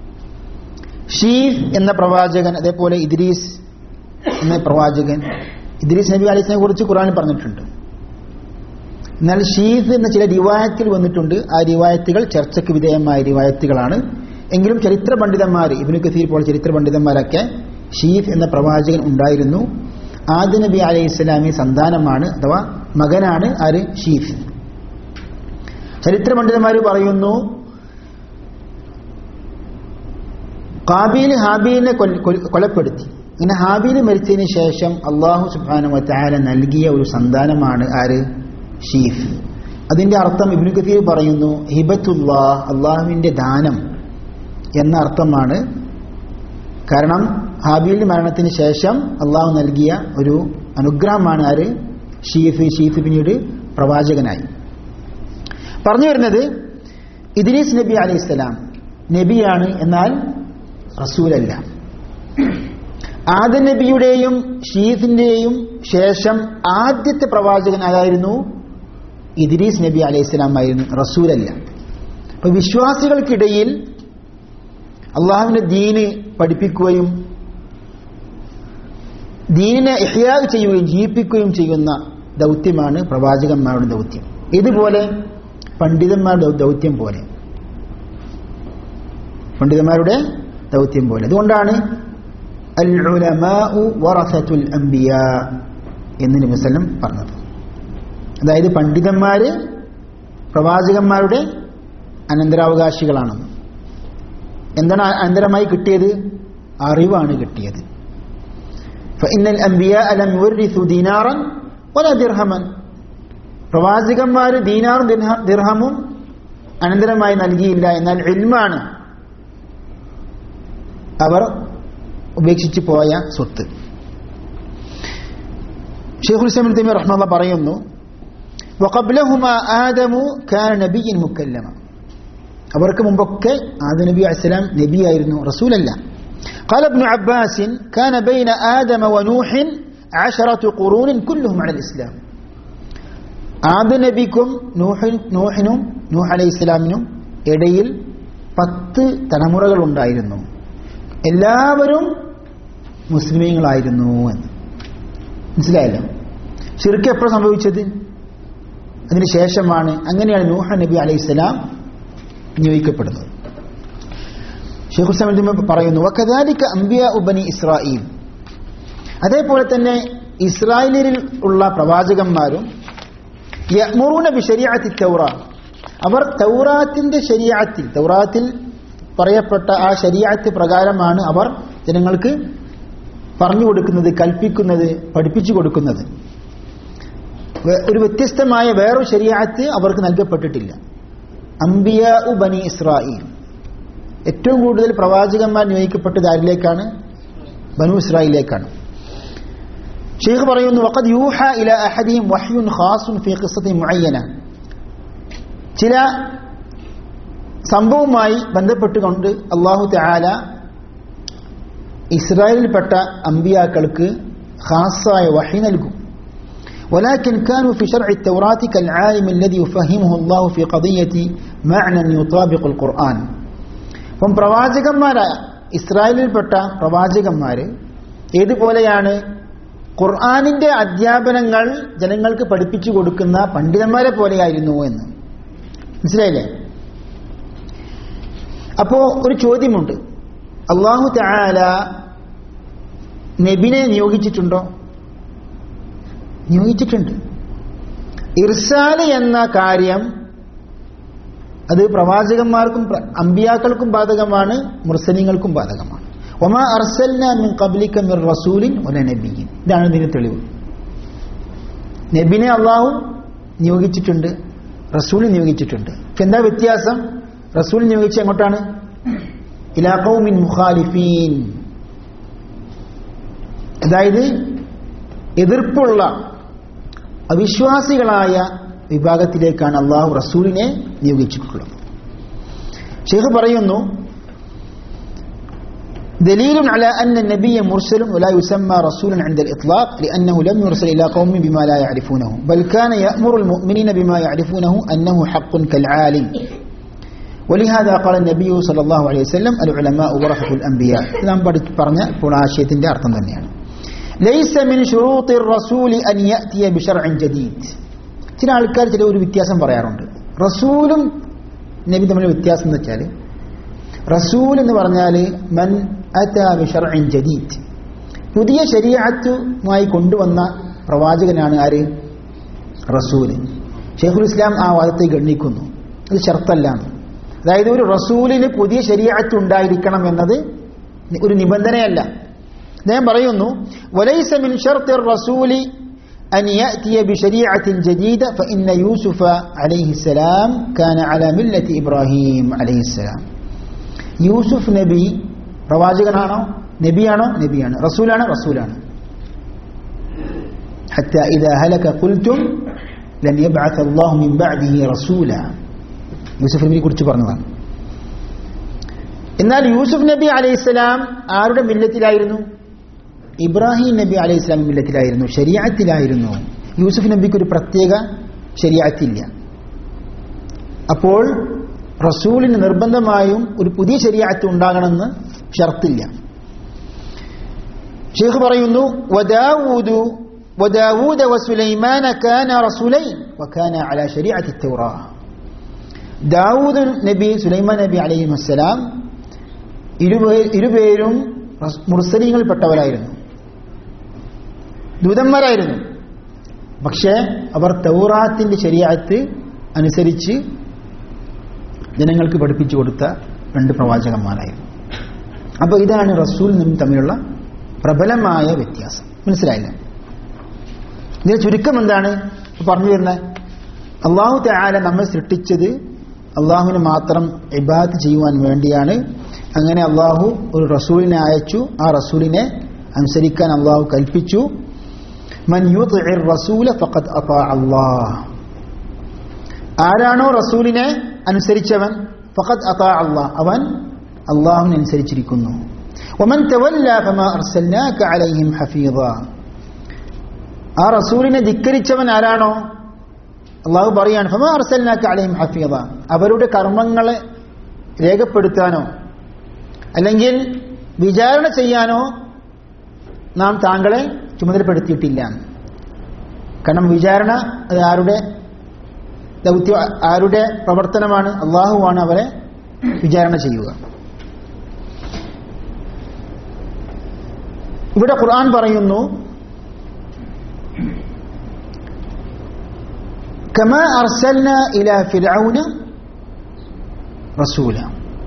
[SPEAKER 4] ഷീഫ് എന്ന പ്രവാചകൻ അതേപോലെ ഇദ്രീസ് എന്ന പ്രവാചകൻ ഇദ്രീസ് നബി അലൈഹിനെ കുറിച്ച് ഖുറാനിൽ പറഞ്ഞിട്ടുണ്ട് എന്നാൽ ഷീഫ് എന്ന ചില റിവായത്തിൽ വന്നിട്ടുണ്ട് ആ റിവായത്തുകൾ ചർച്ചയ്ക്ക് വിധേയമായ റിവായത്തുകളാണ് എങ്കിലും ചരിത്ര പണ്ഡിതന്മാർ ഇബിനു കസീർ പോലെ ചരിത്ര പണ്ഡിതന്മാരൊക്കെ ഷീഫ് എന്ന പ്രവാചകൻ ഉണ്ടായിരുന്നു ആദ്യ നബി അലൈഹി ഇസ്ലാമി സന്താനമാണ് അഥവാ മകനാണ് ആര് ഷീഫ് ചരിത്ര പണ്ഡിതന്മാർ പറയുന്നു കാബീൽ ഹാബീലിനെ കൊൽ- കൊൽ- കൊലപ്പെടുത്തി ഇങ്ങനെ ഹാബീൽ മരിച്ചതിന് ശേഷം അള്ളാഹു സുബാനു വത്താല നൽകിയ ഒരു സന്താനമാണ് ആര് ഷീഫ് അതിന്റെ അർത്ഥം ഇബ്നു കത്തീർ പറയുന്നു ഹിബത്തുല്ലാ അള്ളാഹുവിന്റെ ദാനം എന്ന അർത്ഥമാണ് കാരണം ഹാബീലിന്റെ മരണത്തിന് ശേഷം അള്ളാഹു നൽകിയ ഒരു അനുഗ്രഹമാണ് ആര് ഷീഫ് ഷീഫ് പിന്നീട് പ്രവാചകനായി പറഞ്ഞു വരുന്നത് ഇദ്രീസ് നബി അലൈഹി സ്വലാം നബിയാണ് എന്നാൽ റസൂലല്ല ആദ്യ നബിയുടെയും ഷീഫിന്റെയും ശേഷം ആദ്യത്തെ പ്രവാചകൻ ആരായിരുന്നു ഇദ്രീസ് നബി അലൈഹി സ്വലാം ആയിരുന്നു റസൂലല്ല അപ്പൊ വിശ്വാസികൾക്കിടയിൽ അള്ളാഹുവിന്റെ ദീന് പഠിപ്പിക്കുകയും ദീനിനെ ഇഹ്യാ ചെയ്യുകയും ജീവിപ്പിക്കുകയും ചെയ്യുന്ന ദൗത്യമാണ് പ്രവാചകന്മാരുടെ ദൗത്യം ഇതുപോലെ പണ്ഡിതന്മാരുടെ ദൗത്യം പോലെ പണ്ഡിതന്മാരുടെ ദൗത്യം പോലെ അതുകൊണ്ടാണ് അൽ ഉലമാഉ വറസത്തുൽ അംബിയ എന്ന് നബി വസല്ലം പറഞ്ഞത് അതായത് പണ്ഡിതന്മാര് പ്രവാചകന്മാരുടെ അനന്തരാവകാശികളാണ് എന്താണ് അനന്തരമായി കിട്ടിയത് അറിവാണ് കിട്ടിയത് فإن الأنبياء لم يورثوا دينارا ولا درهما പ്രവാചകന്മാർ ദീനാറും ദിർഹ- ദിർഹമും അനന്തരമായി നൽകിയില്ല എന്നാൽ ഇൽമാണ് അവർ ഉപേക്ഷിച്ചു പോയ സ്വത്ത് ഷെയ്ഖുൽ ഇസ്ലാം തൈമി റഹ്മല്ല പറയുന്നു وقبلهما آدم كان نبي مكلما അവർക്ക് മുമ്പൊക്കെ ആദം നബി അസ്സലാം നബിയായിരുന്നു റസൂലല്ല قال ابن عباس كان بين آدم ونوح عشرة قرون كلهم على الإسلام ആദ നബിക്കും നൂഹിൻ നൂഹിനും നൂഹ് അലൈഹി ഇസ്ലാമിനും ഇടയിൽ പത്ത് തലമുറകൾ ഉണ്ടായിരുന്നു എല്ലാവരും മുസ്ലിമീങ്ങളായിരുന്നു എന്ന് മനസ്സിലായല്ലോ ഷിർക്ക് എപ്പോൾ സംഭവിച്ചത് അതിന് ശേഷമാണ് അങ്ങനെയാണ് നൂഹ നബി അലൈഹി സ്വലാം നിയോഗിക്കപ്പെടുന്നത് ഷെയ്ഖ് ഹുസ്ലാം ഇതിന് പറയുന്നു വക്കദാലിക്ക അംബിയ ഉബനി ഇസ്രായേൽ അതേപോലെ തന്നെ ഇസ്രായേലിൽ ഉള്ള പ്രവാചകന്മാരും യഅ്മുറൂന ബിശരീഅത്തി തൗറ അവർ തൗറാത്തിന്റെ ശരീഅത്തിൽ തൗറാത്തിൽ പറയപ്പെട്ട ആ ശരീഅത്ത് പ്രകാരമാണ് അവർ ജനങ്ങൾക്ക് പറഞ്ഞു കൊടുക്കുന്നത് കൽപ്പിക്കുന്നത് പഠിപ്പിച്ചു കൊടുക്കുന്നത് വേ- ഒരു വ്യത്യസ്തമായ വേറൊരു ശരീഅത്ത് അവർക്ക് നൽകപ്പെട്ടിട്ടില്ല അംബിയ ബനി ഇസ്രായേൽ ഏറ്റവും കൂടുതൽ പ്രവാചകന്മാർ നിയോഗിക്കപ്പെട്ടത് ആരിലേക്കാണ് ബനു ഇസ്രായേലിലേക്കാണ് ഷെയ്ഖ് പറയുന്നു വഖദ് യൂഹ ഇല അഹദിഹിം വഹ്യുൻ ഖാസുൻ ഫീ ഖിസ്സത്തി മുഅയ്യന ചില സംഭവവുമായി ബന്ധപ്പെട്ടുകൊണ്ട് അള്ളാഹു തആല ഇസ്രായേലിൽപ്പെട്ട അമ്പിയാക്കൾക്ക് ഖാസായ വഹി നൽകും ولكن كانوا في شرع التوراة كالعالم الذي يفهمه الله في قضية معنى يطابق القرآن അപ്പം പ്രവാചകന്മാരായ ഇസ്രായേലിൽപ്പെട്ട പ്രവാചകന്മാര് ഏതുപോലെയാണ് ഖുർആാനിന്റെ അധ്യാപനങ്ങൾ ജനങ്ങൾക്ക് പഠിപ്പിച്ചു കൊടുക്കുന്ന പണ്ഡിതന്മാരെ പോലെയായിരുന്നു എന്ന് മനസ്സിലായില്ലേ അപ്പോ ഒരു ചോദ്യമുണ്ട് അള്ളാഹു തആല നബിനെ നിയോഗിച്ചിട്ടുണ്ടോ നിയോഗിച്ചിട്ടുണ്ട് ഇർസാല് എന്ന കാര്യം അത് പ്രവാചകന്മാർക്കും പ്ര- അമ്പിയാക്കൾക്കും ബാധകമാണ് മുർസലിങ്ങൾക്കും ബാധകമാണ് ഒമാ അർസൽന മിൻ ഖബ്ലിക മിർ റസൂലിൻ വല നബിയിൻ ഇതാണ് ഇതിന് തെളിവ് നബിനെ അള്ളാഹു നിയോഗിച്ചിട്ടുണ്ട് റസൂൽ നിയോഗിച്ചിട്ടുണ്ട് ഇപ്പൊ എന്താ വ്യത്യാസം റസൂൽ നിയോഗിച്ച എങ്ങോട്ടാണ് ഇലാ ഖൗമിൻ മുഖാലിഫീൻ അതായത് എതിർപ്പുള്ള അവിശ്വാസികളായ വിഭാഗത്തിലേക്കാണ് അള്ളാഹു റസൂലിനെ നിയോഗിച്ചിട്ടുള്ളത് ഷെയ്ഖ് പറയുന്നു دليل على أن النبي مرسل ولا يسمى رسولا عند الإطلاق لأنه لم يرسل إلى قوم بما لا يعرفونه بل كان يأمر المؤمنين بما يعرفونه أنه حق كالعالم ولهذا قال النبي صلى الله عليه وسلم العلماء ورثة الأنبياء നാം പഠിച്ച് പറഞ്ഞ ഇപ്പോൾ ആശയത്തിന്റെ അർത്ഥം തന്നെയാണ് ليس من شروط الرسول أن يأتي بشرع جديد ചില ആൾക്കാർ ചില ഒരു വ്യത്യാസം പറയാറുണ്ട് റസൂലും നബി തമ്മിൽ വ്യത്യാസം എന്ന് വെച്ചാൽ റസൂൽ എന്ന് പറഞ്ഞാൽ മൻ അതാ ബിശർഇൻ ജദീദ് പുതിയ ശരീഅത്തുമായി കൊണ്ടുവന്ന പ്രവാചകനാണ് ആര് റസൂൽ ഷെയ്ഖുൽ ഇസ്ലാം ആ വാദത്തെ ഗണ്ണിക്കുന്നു ഇത് ഷർത്തല്ലാണ് അതായത് ഒരു റസൂലിന് പുതിയ ശരീഅത്ത് ഉണ്ടായിരിക്കണം എന്നത് ഒരു നിബന്ധനയല്ല അദ്ദേഹം പറയുന്നു വലൈസ മിൻ ഷർത്തി റസൂലി أن يأتي بشريعة جديدة فإن يوسف عليه السلام كان على ملة إبراهيم عليه السلام യൂസുഫ് നബി പ്രവാചകനാണോ നബിയാണോ നബിയാണ് റസൂലാണോ റസൂലാണ് حتى إذا هلك قلتم لن يبعث الله من بعده رسولا യൂസുഫ് നബിയെ കുറിച്ച് പറഞ്ഞതാണ് എന്നാൽ യൂസുഫ് നബി അലൈഹിസ്സലാം ആരുടെ മില്ലത്തിലായിരുന്നു ഇബ്രാഹിം നബി അലൈഹി സ്വലാം മില്ലത്തിലായിരുന്നു ശരീഅത്തിലായിരുന്നു യൂസുഫ് നബിക്ക് ഒരു പ്രത്യേക ശരീഅത്തില്ല അപ്പോൾ റസൂലിന് നിർബന്ധമായും ഒരു പുതിയ ശരീഅത്ത് ഉണ്ടാകണമെന്ന് ഷർത്തില്ല ഷെയ്ഖ് പറയുന്നു വദാവൂദു വദാവൂദ വസുലൈമാന കാന റസൂലൈൻ വകാന അലാ ശരീഅത്തി തൗറാ ദാവൂദ് നബി സുലൈമാൻ നബി അലൈഹി വസ്സലാം ഇരുപേ ഇരുപേരും റസ്- മുർസലീങ്ങളിൽപ്പെട്ടവരായിരുന്നു ദൂതന്മാരായിരുന്നു പക്ഷേ അവർ തൗറാത്തിന്റെ ശരിയാത്ത് അനുസരിച്ച് ജനങ്ങൾക്ക് പഠിപ്പിച്ചു കൊടുത്ത രണ്ട് പ്രവാചകന്മാരായിരുന്നു അപ്പോൾ ഇതാണ് റസൂൽ നിന്നും തമ്മിലുള്ള പ്രബലമായ വ്യത്യാസം മനസ്സിലായില്ല ഇതിന്റെ ചുരുക്കം എന്താണ് പറഞ്ഞു വരുന്നത് അള്ളാഹു തആല നമ്മെ സൃഷ്ടിച്ചത് അള്ളാഹുവിന് മാത്രം ഇബാദത്ത് ചെയ്യുവാൻ വേണ്ടിയാണ് അങ്ങനെ അള്ളാഹു ഒരു റസൂലിനെ അയച്ചു ആ റസൂലിനെ അനുസരിക്കാൻ അള്ളാഹു കൽപ്പിച്ചു മൻ യുത്ഇർ റസൂല ഫഖദ് അതാ അല്ലാഹ് ആരാണോ റസൂലിനെ അനുസരിച്ചവൻ ഫഖദ് അതാ അല്ലാഹ് അവൻ അള്ളാഹുവിനെ അനുസരിച്ചിരിക്കുന്നു ومن تولى فما أرسلناك عليهم حفيظا ആ റസൂലിനെ ധിക്കരിച്ചവൻ ആരാണോ അള്ളാഹു പറയാണ് ഫമാ അർസൽനാക്ക അലൈഹിം ഹഫീദ അവരുടെ കർമ്മങ്ങളെ രേഖപ്പെടുത്താനോ അല്ലെങ്കിൽ വിചാരണ ചെയ്യാനോ നാം താങ്കളെ ചുമതലപ്പെടുത്തിയിട്ടില്ല കാരണം വിചാരണ അത് ആരുടെ ദൗത്യ ആരുടെ പ്രവർത്തനമാണ് അള്ളാഹുവാണ് അവരെ വിചാരണ ചെയ്യുക ഇവിടെ ഖുർആൻ പറയുന്നു كما أرسلنا إلى فرعون رسولا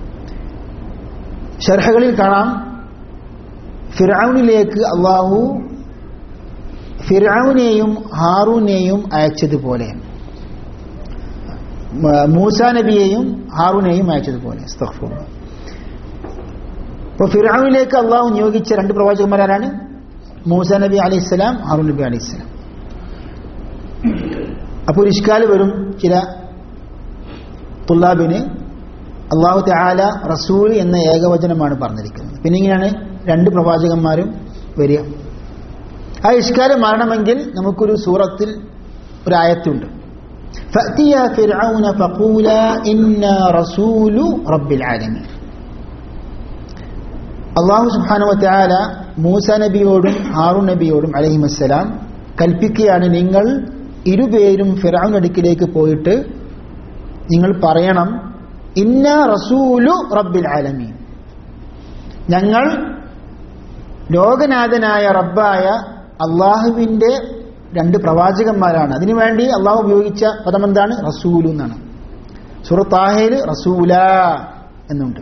[SPEAKER 4] ഷർഹകളിൽ കാണാം ഫിറൌനിലേക്ക് അള്ളാഹു ഫിറൌനെയും ഹാറൂനെയും അയച്ചതുപോലെ മ- മൂസ നബിയെയും ഹാറൂനെയും അയച്ചതുപോലെ അസ്തഗ്ഫിറുല്ലാ. അപ്പോൾ ഫിറൌനിലേക്ക് അള്ളാഹു നിയോഗിച്ച രണ്ട് പ്രവാചകന്മാരാണ് മൂസ നബി അലൈഹിസ്സലാം ഹാറൂൻ നബി അലൈഹിസ്സലാം അപ്പോൾ ഒരു ഇഷ്കാല് വരും ചില തുല്ലാബിന് അള്ളാഹു തആല റസൂൽ എന്ന ഏകവചനമാണ് പറഞ്ഞിരിക്കുന്നത് പിന്നെ ഇങ്ങനെയാണ് രണ്ട് പ്രവാചകന്മാരും വരിക ആ ഇഷ്കാല് മാറണമെങ്കിൽ നമുക്കൊരു സൂറത്തിൽ ഒരു ആയത്തുണ്ട് فأتيا فرعون فقولا إنا رسول رب العالمين അള്ളാഹു സുബ്ഹാനഹു വതആല മൂസ നബിയോടും ഹാറൂൻ നബിയോടും അലൈഹിമസ്സലാം കൽപ്പിക്കുകയാണ് നിങ്ങൾ ഇരുപേരും ഫിറൌൻ അടുക്കിലേക്ക് പോയിട്ട് നിങ്ങൾ പറയണം ഇന്ന റസൂലു റബ്ബിൽ ആലമീൻ ഞങ്ങൾ ലോകനാഥനായ റബ്ബായ അള്ളാഹുവിന്റെ രണ്ട് പ്രവാചകന്മാരാണ് അതിനുവേണ്ടി അള്ളാഹു ഉപയോഗിച്ച പദം എന്താണ് റസൂലു എന്നാണ് സുറത്താഹയിൽ റസൂല എന്നുണ്ട്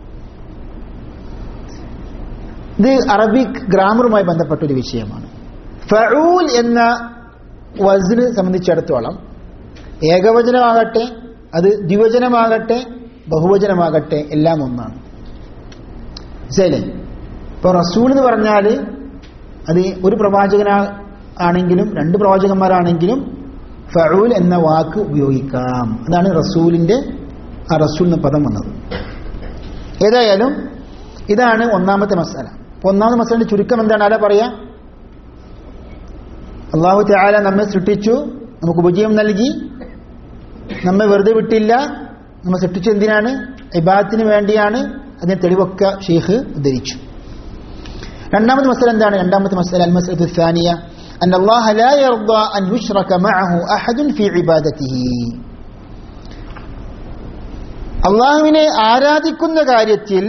[SPEAKER 4] ഇത് അറബിക് ഗ്രാമറുമായി ബന്ധപ്പെട്ട ഒരു വിഷയമാണ് ഫഊൽ എന്ന വസ്ന് സംബന്ധിച്ചിടത്തോളം ഏകവചനമാകട്ടെ അത് ദ്വിവചനമാകട്ടെ ബഹുവചനമാകട്ടെ എല്ലാം ഒന്നാണ് മനസ്സിലായില്ലേ ഇപ്പോൾ റസൂൽ എന്ന് പറഞ്ഞാൽ അത് ഒരു പ്രവാചകന ആണെങ്കിലും രണ്ട് പ്രവാചകന്മാരാണെങ്കിലും ഫഊൽ എന്ന വാക്ക് ഉപയോഗിക്കാം അതാണ് റസൂലിന്റെ ആ റസൂൽ എന്ന പദം വന്നത് ഏതായാലും ഇതാണ് ഒന്നാമത്തെ മസാല അപ്പൊ ഒന്നാമത്തെ മസാലയുടെ ചുരുക്കം എന്താണ് ആരാ പറയാ അള്ളാഹു തആല നമ്മെ സൃഷ്ടിച്ചു നമുക്ക് ഉപജയം നൽകി നമ്മെ വെറുതെ വിട്ടില്ല നമ്മെ സൃഷ്ടിച്ചു എന്തിനാണ് ഇബാദത്തിന് വേണ്ടിയാണ് അതിന് തെളിവൊക്കെ ഷെയ്ഖ് ഉദ്ധരിച്ചു രണ്ടാമത്തെ മസല എന്താണ് രണ്ടാമത്തെ മസല അൽ മസലത്തു ثانية أن الله لا يرضى أن يشرك معه أحد في عبادته അള്ളാഹുവിനെ ആരാധിക്കുന്ന കാര്യത്തിൽ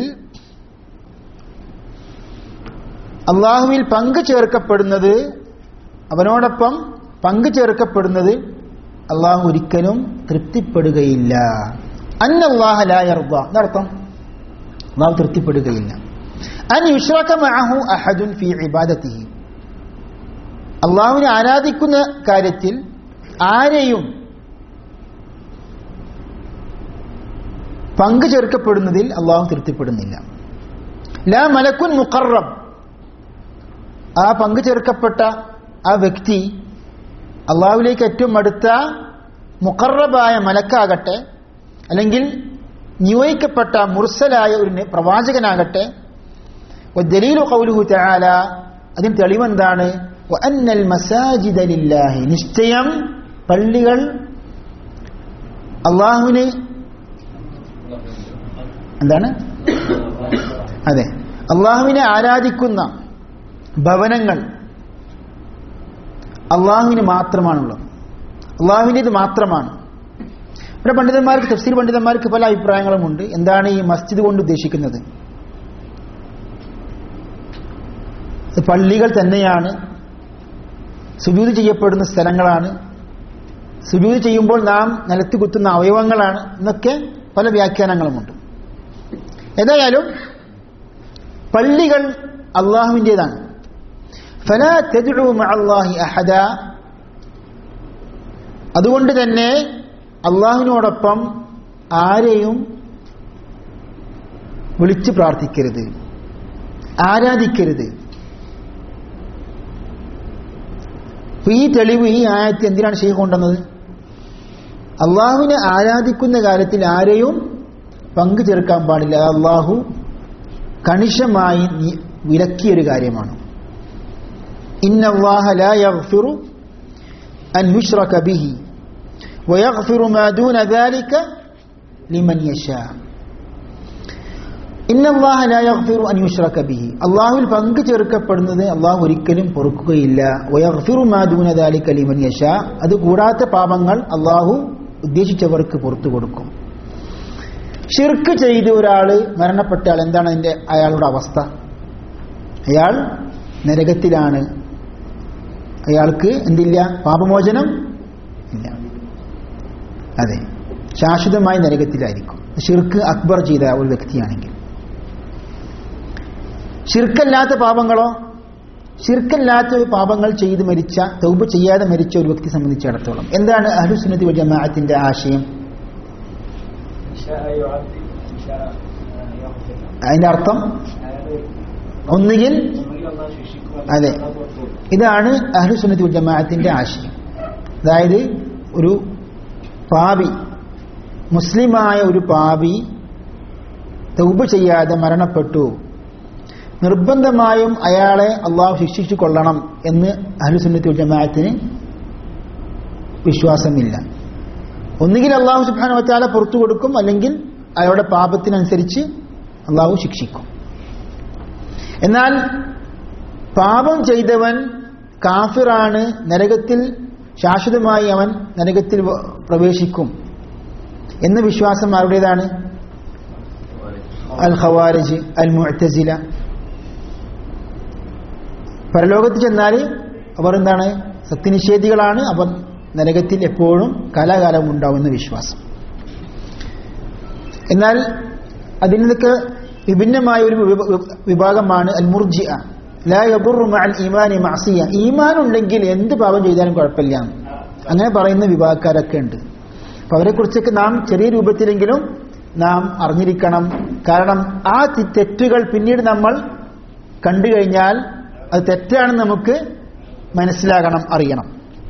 [SPEAKER 4] അള്ളാഹുവിൽ പങ്കു ചേർക്കപ്പെടുന്നത് അവനോടൊപ്പം പങ്കു ചേർക്കപ്പെടുന്നത് അള്ളാഹു ഒരിക്കലും തൃപ്തിപ്പെടുകയില്ല അന്നല്ലാഹലായർദ എന്നർത്ഥം അള്ളാഹു തൃപ്തിപ്പെടുകയില്ല അൻ യുഷ്റക മഅഹു അഹദുൻ ഫി ഇബാദത്തിഹി അള്ളാഹുവിനെ ആരാധിക്കുന്ന കാര്യത്തിൽ ആരെയും പങ്കു ചേർക്കപ്പെടുന്നതിൽ അള്ളാഹു തൃപ്തിപ്പെടുന്നില്ല ലാ മലക്കുൻ മുഖറബ് ആ പങ്കു ചേർക്കപ്പെട്ട ആ വ്യക്തി അള്ളാഹുവിലേക്ക് ഏറ്റവും അടുത്ത മുഖറബായ മലക്കാകട്ടെ അല്ലെങ്കിൽ നിയോഗിക്കപ്പെട്ട മുർസലായ ഒരു നെ- പ്രവാചകനാകട്ടെ ദലീലു കൗലുഹു തആല അതിന് തെളിവെന്താണ് വഅന്നൽ മസാജിദ ലില്ലാഹി നിശ്ചയം പള്ളികൾ അള്ളാഹുവിന് എന്താണ് അതെ അള്ളാഹുവിനെ ആരാധിക്കുന്ന ഭവനങ്ങൾ അള്ളാഹുവിന് മാത്രമാണുള്ളത് അള്ളാഹുവിൻ്റെത് മാത്രമാണ് ഇവിടെ പണ്ഡിതന്മാർക്ക് തഫ്സീർ പണ്ഡിതന്മാർക്ക് പല അഭിപ്രായങ്ങളുമുണ്ട് എന്താണ് ഈ മസ്ജിദ് കൊണ്ട് ഉദ്ദേശിക്കുന്നത് ഇത് പള്ളികൾ തന്നെയാണ് സുജൂത് ചെയ്യപ്പെടുന്ന സ്ഥലങ്ങളാണ് സുജൂത് ചെയ്യുമ്പോൾ നാം നിലത്ത് കുത്തുന്ന അവയവങ്ങളാണ് എന്നൊക്കെ പല വ്യാഖ്യാനങ്ങളുമുണ്ട് ഏതായാലും പള്ളികൾ അള്ളാഹുവിൻ്റെതാണ് ഫലാ തദ്ഉ മഅല്ലാഹി അഹദ അതുകൊണ്ട് തന്നെ അള്ളാഹുവിനോടൊപ്പം ആരെയും വിളിച്ചു പ്രാർത്ഥിക്കരുത് ആരാധിക്കരുത് അപ്പൊ ഈ തെളിവ് ഈ ആയത്ത് എന്തിനാണ് ഷെയ്ഖ് കൊണ്ടുവന്നത് അള്ളാഹുവിനെ ആരാധിക്കുന്ന കാര്യത്തിൽ ആരെയും പങ്കു ചേർക്കാൻ പാടില്ല അത് അള്ളാഹു കണിശമായി നി- വിലക്കിയൊരു കാര്യമാണ് ഇന്ന അള്ളാഹ ലാ യഗ്ഫിറു അൻ യുശ്റക ബിഹി വയഗ്ഫിറു മാ ദൂന ذلك ലിമൻ യശാ ഇന്ന അള്ളാഹ ലാ യഗ്ഫിറു അൻ യുശ്റക ബിഹി അള്ളാഹുവിൽ പങ്കു ചേർക്കപ്പെടുന്നത് അള്ളാഹു ഒരിക്കലും പൊറുക്കുകയില്ല വയഗ്ഫിറു മാ ദൂന ذلك ലിമൻ യശാ അത് കൂടാത്ത പാപങ്ങൾ അള്ളാഹു ഉദ്ദേശിച്ചവർക്ക് പുറത്തു കൊടുക്കും ഷിർക്ക് ചെയ്ത് ഒരാൾ മരണപ്പെട്ടാൽ എന്താണ് അതിന്റെ അയാളുടെ അവസ്ഥ അയാൾ നരകത്തിലാണ് അയാൾക്ക് എന്തില്ല പാപമോചനം ഇല്ല അതെ ശാശ്വതമായി നരകത്തിലായിരിക്കും ഷിർക്ക് അക്ബർ ചെയ്ത ഒരു വ്യക്തിയാണെങ്കിൽ ഷിർക്കല്ലാത്ത പാപങ്ങളോ ഷിർക്കല്ലാത്ത പാപങ്ങൾ ചെയ്ത് മരിച്ച തൗബ ചെയ്യാതെ മരിച്ച ഒരു വ്യക്തി സംബന്ധിച്ചിടത്തോളം എന്താണ് അഹ്ലുസുന്നത്തി വൽ ജമാഅത്തിന്റെ ആശയം അതിന്റെ അർത്ഥം ഒന്നുകിൽ അതെ ഇതാണ് അഹ്ലുസുന്നത്തി വൽ ജമാഅത്തിന്റെ ആശയം അതായത് ഒരു പാപി മുസ്ലിമായ ഒരു പാപി തൗബ ചെയ്യാതെ മരണപ്പെട്ടു നിർബന്ധമായും അയാളെ അള്ളാഹു ശിക്ഷിച്ചു കൊള്ളണം എന്ന് അഹ്ലുസുന്നത്തി വൽ ജമാഅത്തിന് വിശ്വാസമില്ല ഒന്നുകിൽ അള്ളാഹു സുബ്ഹാനഹു വതആല പുറത്തു കൊടുക്കും അല്ലെങ്കിൽ അയാളുടെ പാപത്തിനനുസരിച്ച് അള്ളാഹു ശിക്ഷിക്കും എന്നാൽ പാപം ചെയ്തവൻ കാഫിറാണ് നരകത്തിൽ ശാശ്വതമായി അവൻ നരകത്തിൽ വ- പ്രവേശിക്കും എന്ന വിശ്വാസം ആരുടേതാണ് അൽ ഖവാരിജ് അൽ മുഅ്തസില പരലോകത്ത് ചെന്നാൽ അവർ എന്താണ് സത്യനിഷേധികളാണ് അവർ നരകത്തിൽ എപ്പോഴും കാലാകാലം ഉണ്ടാവുന്ന വിശ്വാസം എന്നാൽ അതിൽ നിന്നൊക്കെ വിഭിന്നമായ ഒരു വിഭ- വിഭ- വിഭാഗമാണ് അൽ മുർജിഅ ലാ യദുറു മഅൽ ഈമാനി മഅസിയ ഈമാൻ ഉണ്ടെങ്കിൽ എന്ത് പാപം ചെയ്താലും കുഴപ്പമില്ല അങ്ങനെ പറയുന്ന വിഭാഗക്കാരൊക്കെ ഉണ്ട് അപ്പൊ അവരെ കുറിച്ചൊക്കെ നാം ചെറിയ രൂപത്തിലെങ്കിലും നാം അറിഞ്ഞിരിക്കണം കാരണം ആ തി- തെറ്റുകൾ പിന്നീട് നമ്മൾ കണ്ടു കഴിഞ്ഞാൽ അത് തെറ്റാണെന്ന് നമുക്ക് മനസ്സിലാകണം അറിയണം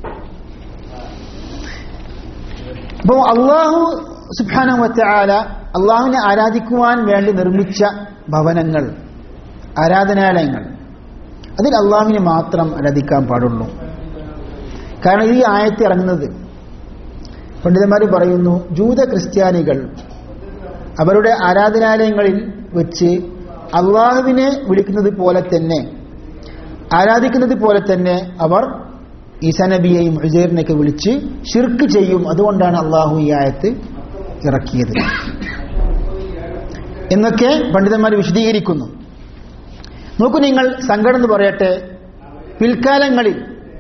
[SPEAKER 4] അപ്പോൾ അള്ളാഹു സുബാന വറ്റാല അള്ളാഹുവിനെ ആരാധിക്കുവാൻ വേണ്ടി നിർമ്മിച്ച ഭവനങ്ങൾ ആരാധനാലയങ്ങൾ അതിൽ അള്ളാഹുവിനെ മാത്രം ആരാധിക്കാൻ പാടുള്ളൂ കാരണം ഈ ആയത്ത് ഇറങ്ങുന്നത് പണ്ഡിതന്മാർ പറയുന്നു ജൂത ക്രിസ്ത്യാനികൾ അവരുടെ ആരാധനാലയങ്ങളിൽ വെച്ച് അള്ളാഹുവിനെ വിളിക്കുന്നത് പോലെ തന്നെ ആരാധിക്കുന്നത് പോലെ തന്നെ അവർ ഈസാ നബിയെയും ഉജേറിനെയൊക്കെ വിളിച്ച് ഷിർക്ക് ചെയ്യും അതുകൊണ്ടാണ് അള്ളാഹു ഈ ആയത്ത് ഇറക്കിയത് എന്നൊക്കെ പണ്ഡിതന്മാർ വിശദീകരിക്കുന്നു നോക്കൂ നിങ്ങൾ സങ്കടം എന്ന് പറയട്ടെ പിൽക്കാലങ്ങളിൽ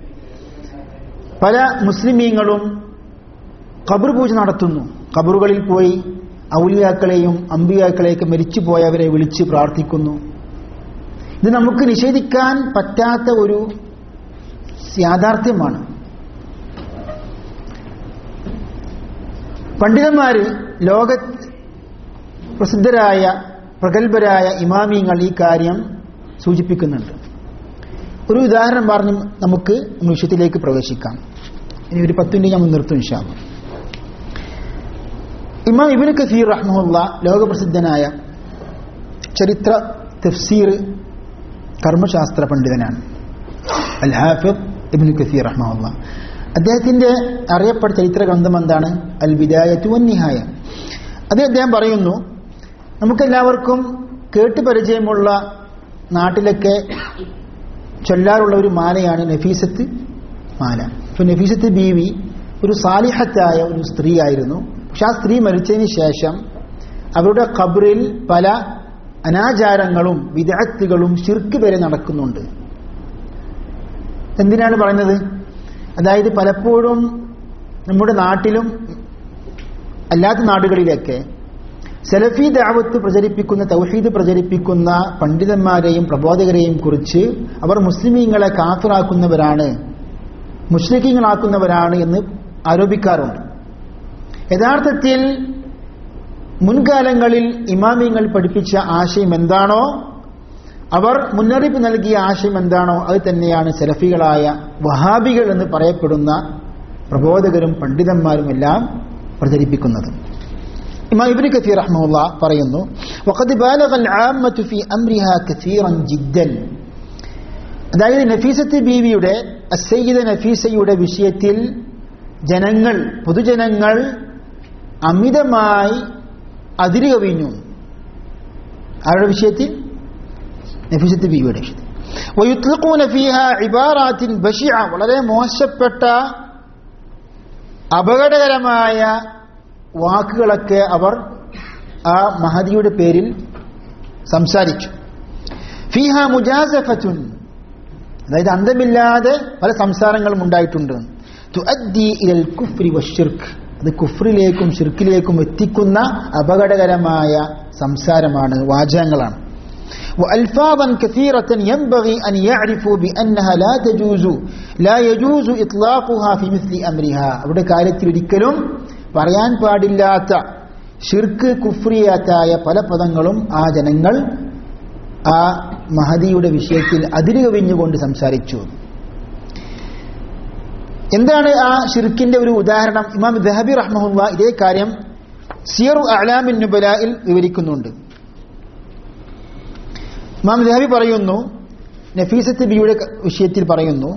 [SPEAKER 4] പല മുസ്ലിമീങ്ങളും ഖബർ പൂജ നടത്തുന്നു ഖബറുകളിൽ പോയി ഔലിയാക്കളെയും അമ്പിയാക്കളെയൊക്കെ മരിച്ചുപോയവരെ വിളിച്ച് പ്രാർത്ഥിക്കുന്നു ഇത് നമുക്ക് നിഷേധിക്കാൻ പറ്റാത്ത ഒരു യാഥാർത്ഥ്യമാണ് പണ്ഡിതന്മാര് ലോക പ്രസിദ്ധരായ പ്രഗത്ഭരായ ഇമാമിയങ്ങൾ ഈ കാര്യം സൂചിപ്പിക്കുന്നുണ്ട് ഒരു ഉദാഹരണം പറഞ്ഞ് നമുക്ക് നമ്മുടെ വിഷയത്തിലേക്ക് പ്രവേശിക്കാം ഇനി ഒരു പത്ത് മിനിറ്റ് ഞാൻ നിർത്തും ഇൻഷാല്ല ഇമാം ഇബിന് കസീർ റഹ്മുല്ല ലോകപ്രസിദ്ധനായ ചരിത്ര തഫ്സീർ കർമ്മശാസ്ത്ര പണ്ഡിതനാണ് അൽ ഹാഫിദ് ഇബിന് കസീർ റഹ്മുല്ല അദ്ദേഹത്തിന്റെ അറിയപ്പെട്ട ചരിത്ര ഗ്രന്ഥം എന്താണ് അൽ വിദായത്തു വൻ നിഹായ അത് അദ്ദേഹം പറയുന്നു നമുക്കെല്ലാവർക്കും കേട്ട് പരിചയമുള്ള നാട്ടിലൊക്കെ ചൊല്ലാറുള്ള ഒരു മാലയാണ് നഫീസത്ത് മാല ഇപ്പൊ നഫീസത്ത് ബീവി ഒരു സാലിഹത്തായ ഒരു സ്ത്രീ ആയിരുന്നു പക്ഷെ ആ സ്ത്രീ മരിച്ചതിന് ശേഷം അവരുടെ ഖബറിൽ പല അനാചാരങ്ങളും വിദഗ്ധകളും ശിർക്ക് വരെ നടക്കുന്നുണ്ട് എന്തിനാണ് പറയുന്നത് അതായത് പലപ്പോഴും നമ്മുടെ നാട്ടിലും അല്ലാത്ത നാടുകളിലൊക്കെ സലഫി ദാവത്ത് പ്രചരിപ്പിക്കുന്ന തൗഹീദ് പ്രചരിപ്പിക്കുന്ന പണ്ഡിതന്മാരെയും പ്രബോധകരെയും കുറിച്ച് അവർ മുസ്ലിമീങ്ങളെ കാഫിറാക്കുന്നവരാണ് മുസ്ലിഖീങ്ങളാക്കുന്നവരാണ് എന്ന് ആരോപിക്കാറുണ്ട് യഥാർത്ഥത്തിൽ മുൻകാലങ്ങളിൽ ഇമാമിങ്ങൾ പഠിപ്പിച്ച ആശയം എന്താണോ അവർ മുന്നറിയിപ്പ് നൽകിയ ആശയം എന്താണോ അത് തന്നെയാണ് സലഫികളായ വഹാബികൾ എന്ന് പറയപ്പെടുന്ന പ്രബോധകരും പണ്ഡിതന്മാരുമെല്ലാം പ്രചരിപ്പിക്കുന്നത് ഇമാം ഇബ്നു കസീർ റഹ്മഹുള്ള പറയുന്നു വഖദ് ബാലഗ العامة في أمرها كثيرا جدا അതായത് നഫീസത്ത് ബീവിയുടെ അസയ്യിദ നഫീസയുടെ വിഷയത്തിൽ ജനങ്ങൾ പൊതുജനങ്ങൾ അമിതമായി അതിര് കവിഞ്ഞു ആരുടെ വിഷയത്തിൽ നഫീസത്ത് ബീവിയുടെ വിഷയത്തിൽ ويطلقون فيها عبارات بشعة വളരെ മോശപ്പെട്ട അപകടകരമായ വാക്കുകളൊക്കെ അവർ ആ മഹദിയുടെ പേരിൽ സംസാരിച്ചു ഫിഹ മുജാസഫത്തുൻ അതായത് അന്തമില്ലാതെ പല സംസാരങ്ങളും ഉണ്ടായിട്ടുണ്ട് തുഅദ്ദി ഇലൽ കുഫ്രി വശിർക്ക് അത് കുഫ്രിലേക്കും ഷിർക്കിലേക്കും എത്തിക്കുന്ന അപകടകരമായ സംസാരമാണ് വാചകങ്ങളാണ് وألفاظا كثيرة ينبغي أن يعرفوا بأنها لا تجوز لا يجوز إطلاقها في مثل أمرها അവിടെ കാര്യത്തിൽ ഒരിക്കലും പറയാൻ പാടില്ലാത്ത ഷിർക്ക് കുഫ്രിയാത്തായ പല പദങ്ങളും ആ ജനങ്ങൾ ആ മഹദിയുടെ വിഷയത്തിൽ അതിര് കവിഞ്ഞുകൊണ്ട് സംസാരിച്ചു എന്താണ് ആ ഷിർക്കിന്റെ ഒരു ഉദാഹരണം ഇമാം ദഹബി റഹ്മുല്ല ഇതേ കാര്യം സിയറു അലാമിൻ നുബലായിൽ വിവരിക്കുന്നുണ്ട് ഇമാം ദഹബി പറയുന്നു നഫീസത്ത് ബിയുടെ വിഷയത്തിൽ പറയുന്നു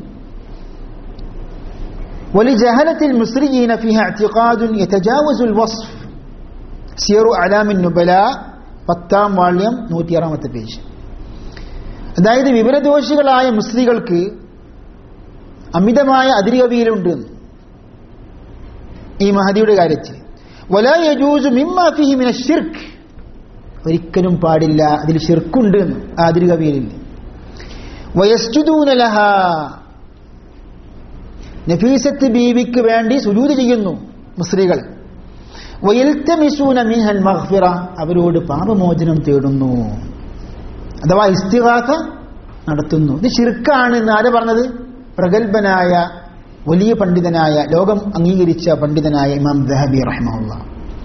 [SPEAKER 4] ولجهلة المصريين فيها اعتقاد يتجاوز الوصف سير أعلام النبلاء പത്താം വാള്യം നൂറ്റിയാറാമത്തെ പേജ് അതായത് വിവരദോഷികളായ മുസ്ലികൾക്ക് അമിതമായ അതിരുകവിയിലുണ്ട് ഈ മഹദിയുടെ കാര്യത്തിൽ വലാ യജൂസു മിമ്മാ ഫീഹി മിന ഷിർക്ക് ഒരിക്കലും പാടില്ല അതിൽ ഷിർക്കുണ്ട് ആ അതിരുകവിയിലില്ല വയസ്റ്റുദൂന ലഹ നഫീസത്ത് ബീവിക്ക് വേണ്ടി സുജൂത് ചെയ്യുന്നു മുസ്ലികൾ വയൽത്തമിസൂന മിൻഹൽ മഗ്ഫിറ അവരോട് പാപമോചനം തേടുന്നു അഥവാ ഇസ്തിഹാസ നടത്തുന്നു ഇത് ഷിർക്കാണ് എന്ന് ആരെ പറഞ്ഞത് പ്രഗത്ഭനായ വലിയ പണ്ഡിതനായ ലോകം അംഗീകരിച്ച പണ്ഡിതനായ ഇമാം ദഹബി റഹ്മുള്ള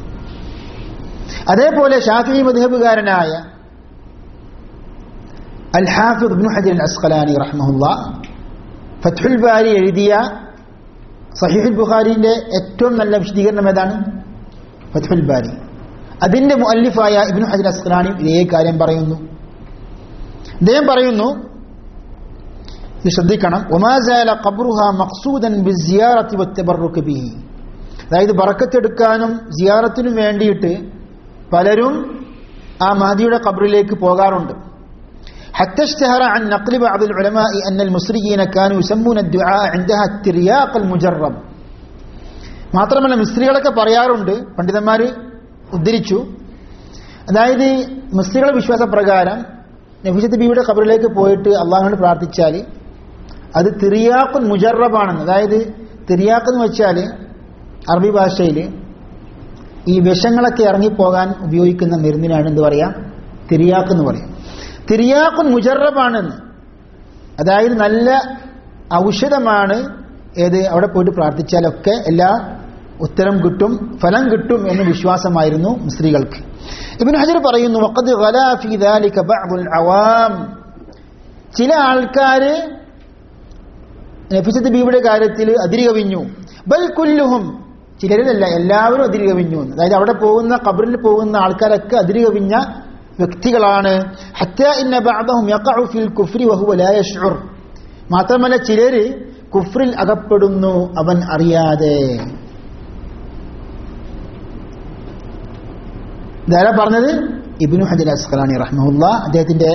[SPEAKER 4] അതേപോലെ ഷാഫി മധബുകാരനായ അൽ ഹാഫിദ് ഇബ്നു ഹജർ അൽ അസ്ഖലാനി റഹ്മുള്ള ഫത്ഹുൽ ബാരി എഴുതിയ സഹീഹുൽ ബുഖാരിന്റെ ഏറ്റവും നല്ല വിശദീകരണം ഏതാണ് ഫത്ഹുൽ ബാരി അതിന്റെ മുഅല്ലിഫായ ഇബ്നു ഹജർ അസ്ഖലാനി ഇതേ കാര്യം പറയുന്നു അദ്ദേഹം പറയുന്നു ഇത് ശ്രദ്ധിക്കണം ഒമാസാല ഖബ്റുഹ മഖ്സൂദൻ ബിസിയാറത്തി വത്തബറുക്ക് ബിഹി അതായത് ബറക്കത്തെടുക്കാനും സിയാറത്തിനും വേണ്ടിയിട്ട് പലരും ആ മഹദിയുടെ ഖബറിലേക്ക് പോകാറുണ്ട് حتى اشتهر عن نقل بعض العلماء أن المصريين كانوا يسمون الدعاء عندها الترياق المجرب മാത്രമല്ല മിസ്ത്രികളൊക്കെ പറയാറുണ്ട് പണ്ഡിതന്മാർ ഉദ്ധരിച്ചു അതായത് മിസ്ത്രികളുടെ വിശ്വാസപ്രകാരം നഫീസത്ത് ബീവിയുടെ ഖബറിലേക്ക് പോയിട്ട് അള്ളാഹുനോട് പ്രാർത്ഥിച്ചാൽ അത് തിറിയാക്കുൻ മുജറബാണെന്ന് അതായത് തിറിയാക്ക് എന്ന് വെച്ചാൽ അറബി ഭാഷയിൽ ഈ വിഷങ്ങളൊക്കെ ഇറങ്ങിപ്പോകാൻ ഉപയോഗിക്കുന്ന മരുന്നിനാണ് എന്ത് പറയാം തിരിയാക്ക് എന്ന് പറയും തിരിയാക്കുൻ മുജറബാണെന്ന് അതായത് നല്ല ഔഷധമാണ് ഏത് അവിടെ പോയിട്ട് പ്രാർത്ഥിച്ചാലൊക്കെ എല്ലാ ഉത്തരം കിട്ടും ഫലം കിട്ടും എന്ന് വിശ്വാസമായിരുന്നു സ്ത്രീകൾക്ക് ഇബിൻ ഹജർ പറയുന്നു വഖദ് ഗലാ ഫീ ദാലിക ബഅ്ദുൽ അവാം ചില ആൾക്കാർ നഫിസത്ത് ബീവിയുടെ കാര്യത്തിൽ അതിരി കവിഞ്ഞു ബൽ കുല്ലുഹും ചിലരിലല്ല എല്ലാവരും അതിരി കവിഞ്ഞു എന്ന്. അതായത് അവിടെ പോകുന്ന ഖബറിൽ പോകുന്ന ആൾക്കാരൊക്കെ അതിരി കവിഞ്ഞ വ്യക്തികളാണ് ഹത്താ ഇന്ന ബഅദഹും യഖഉ ഫിൽ കുഫ്രി വഹുവ ലാ യശ്ഉർ മാത്രമല്ല ചിലര് കുഫ്രിൽ അകപ്പെടുന്നു അവൻ അറിയാതെ ഇതാരാ പറഞ്ഞത് ഇബ്നു ഹജർ അസ്ഖലാനി റഹ്മുല്ല അദ്ദേഹത്തിന്റെ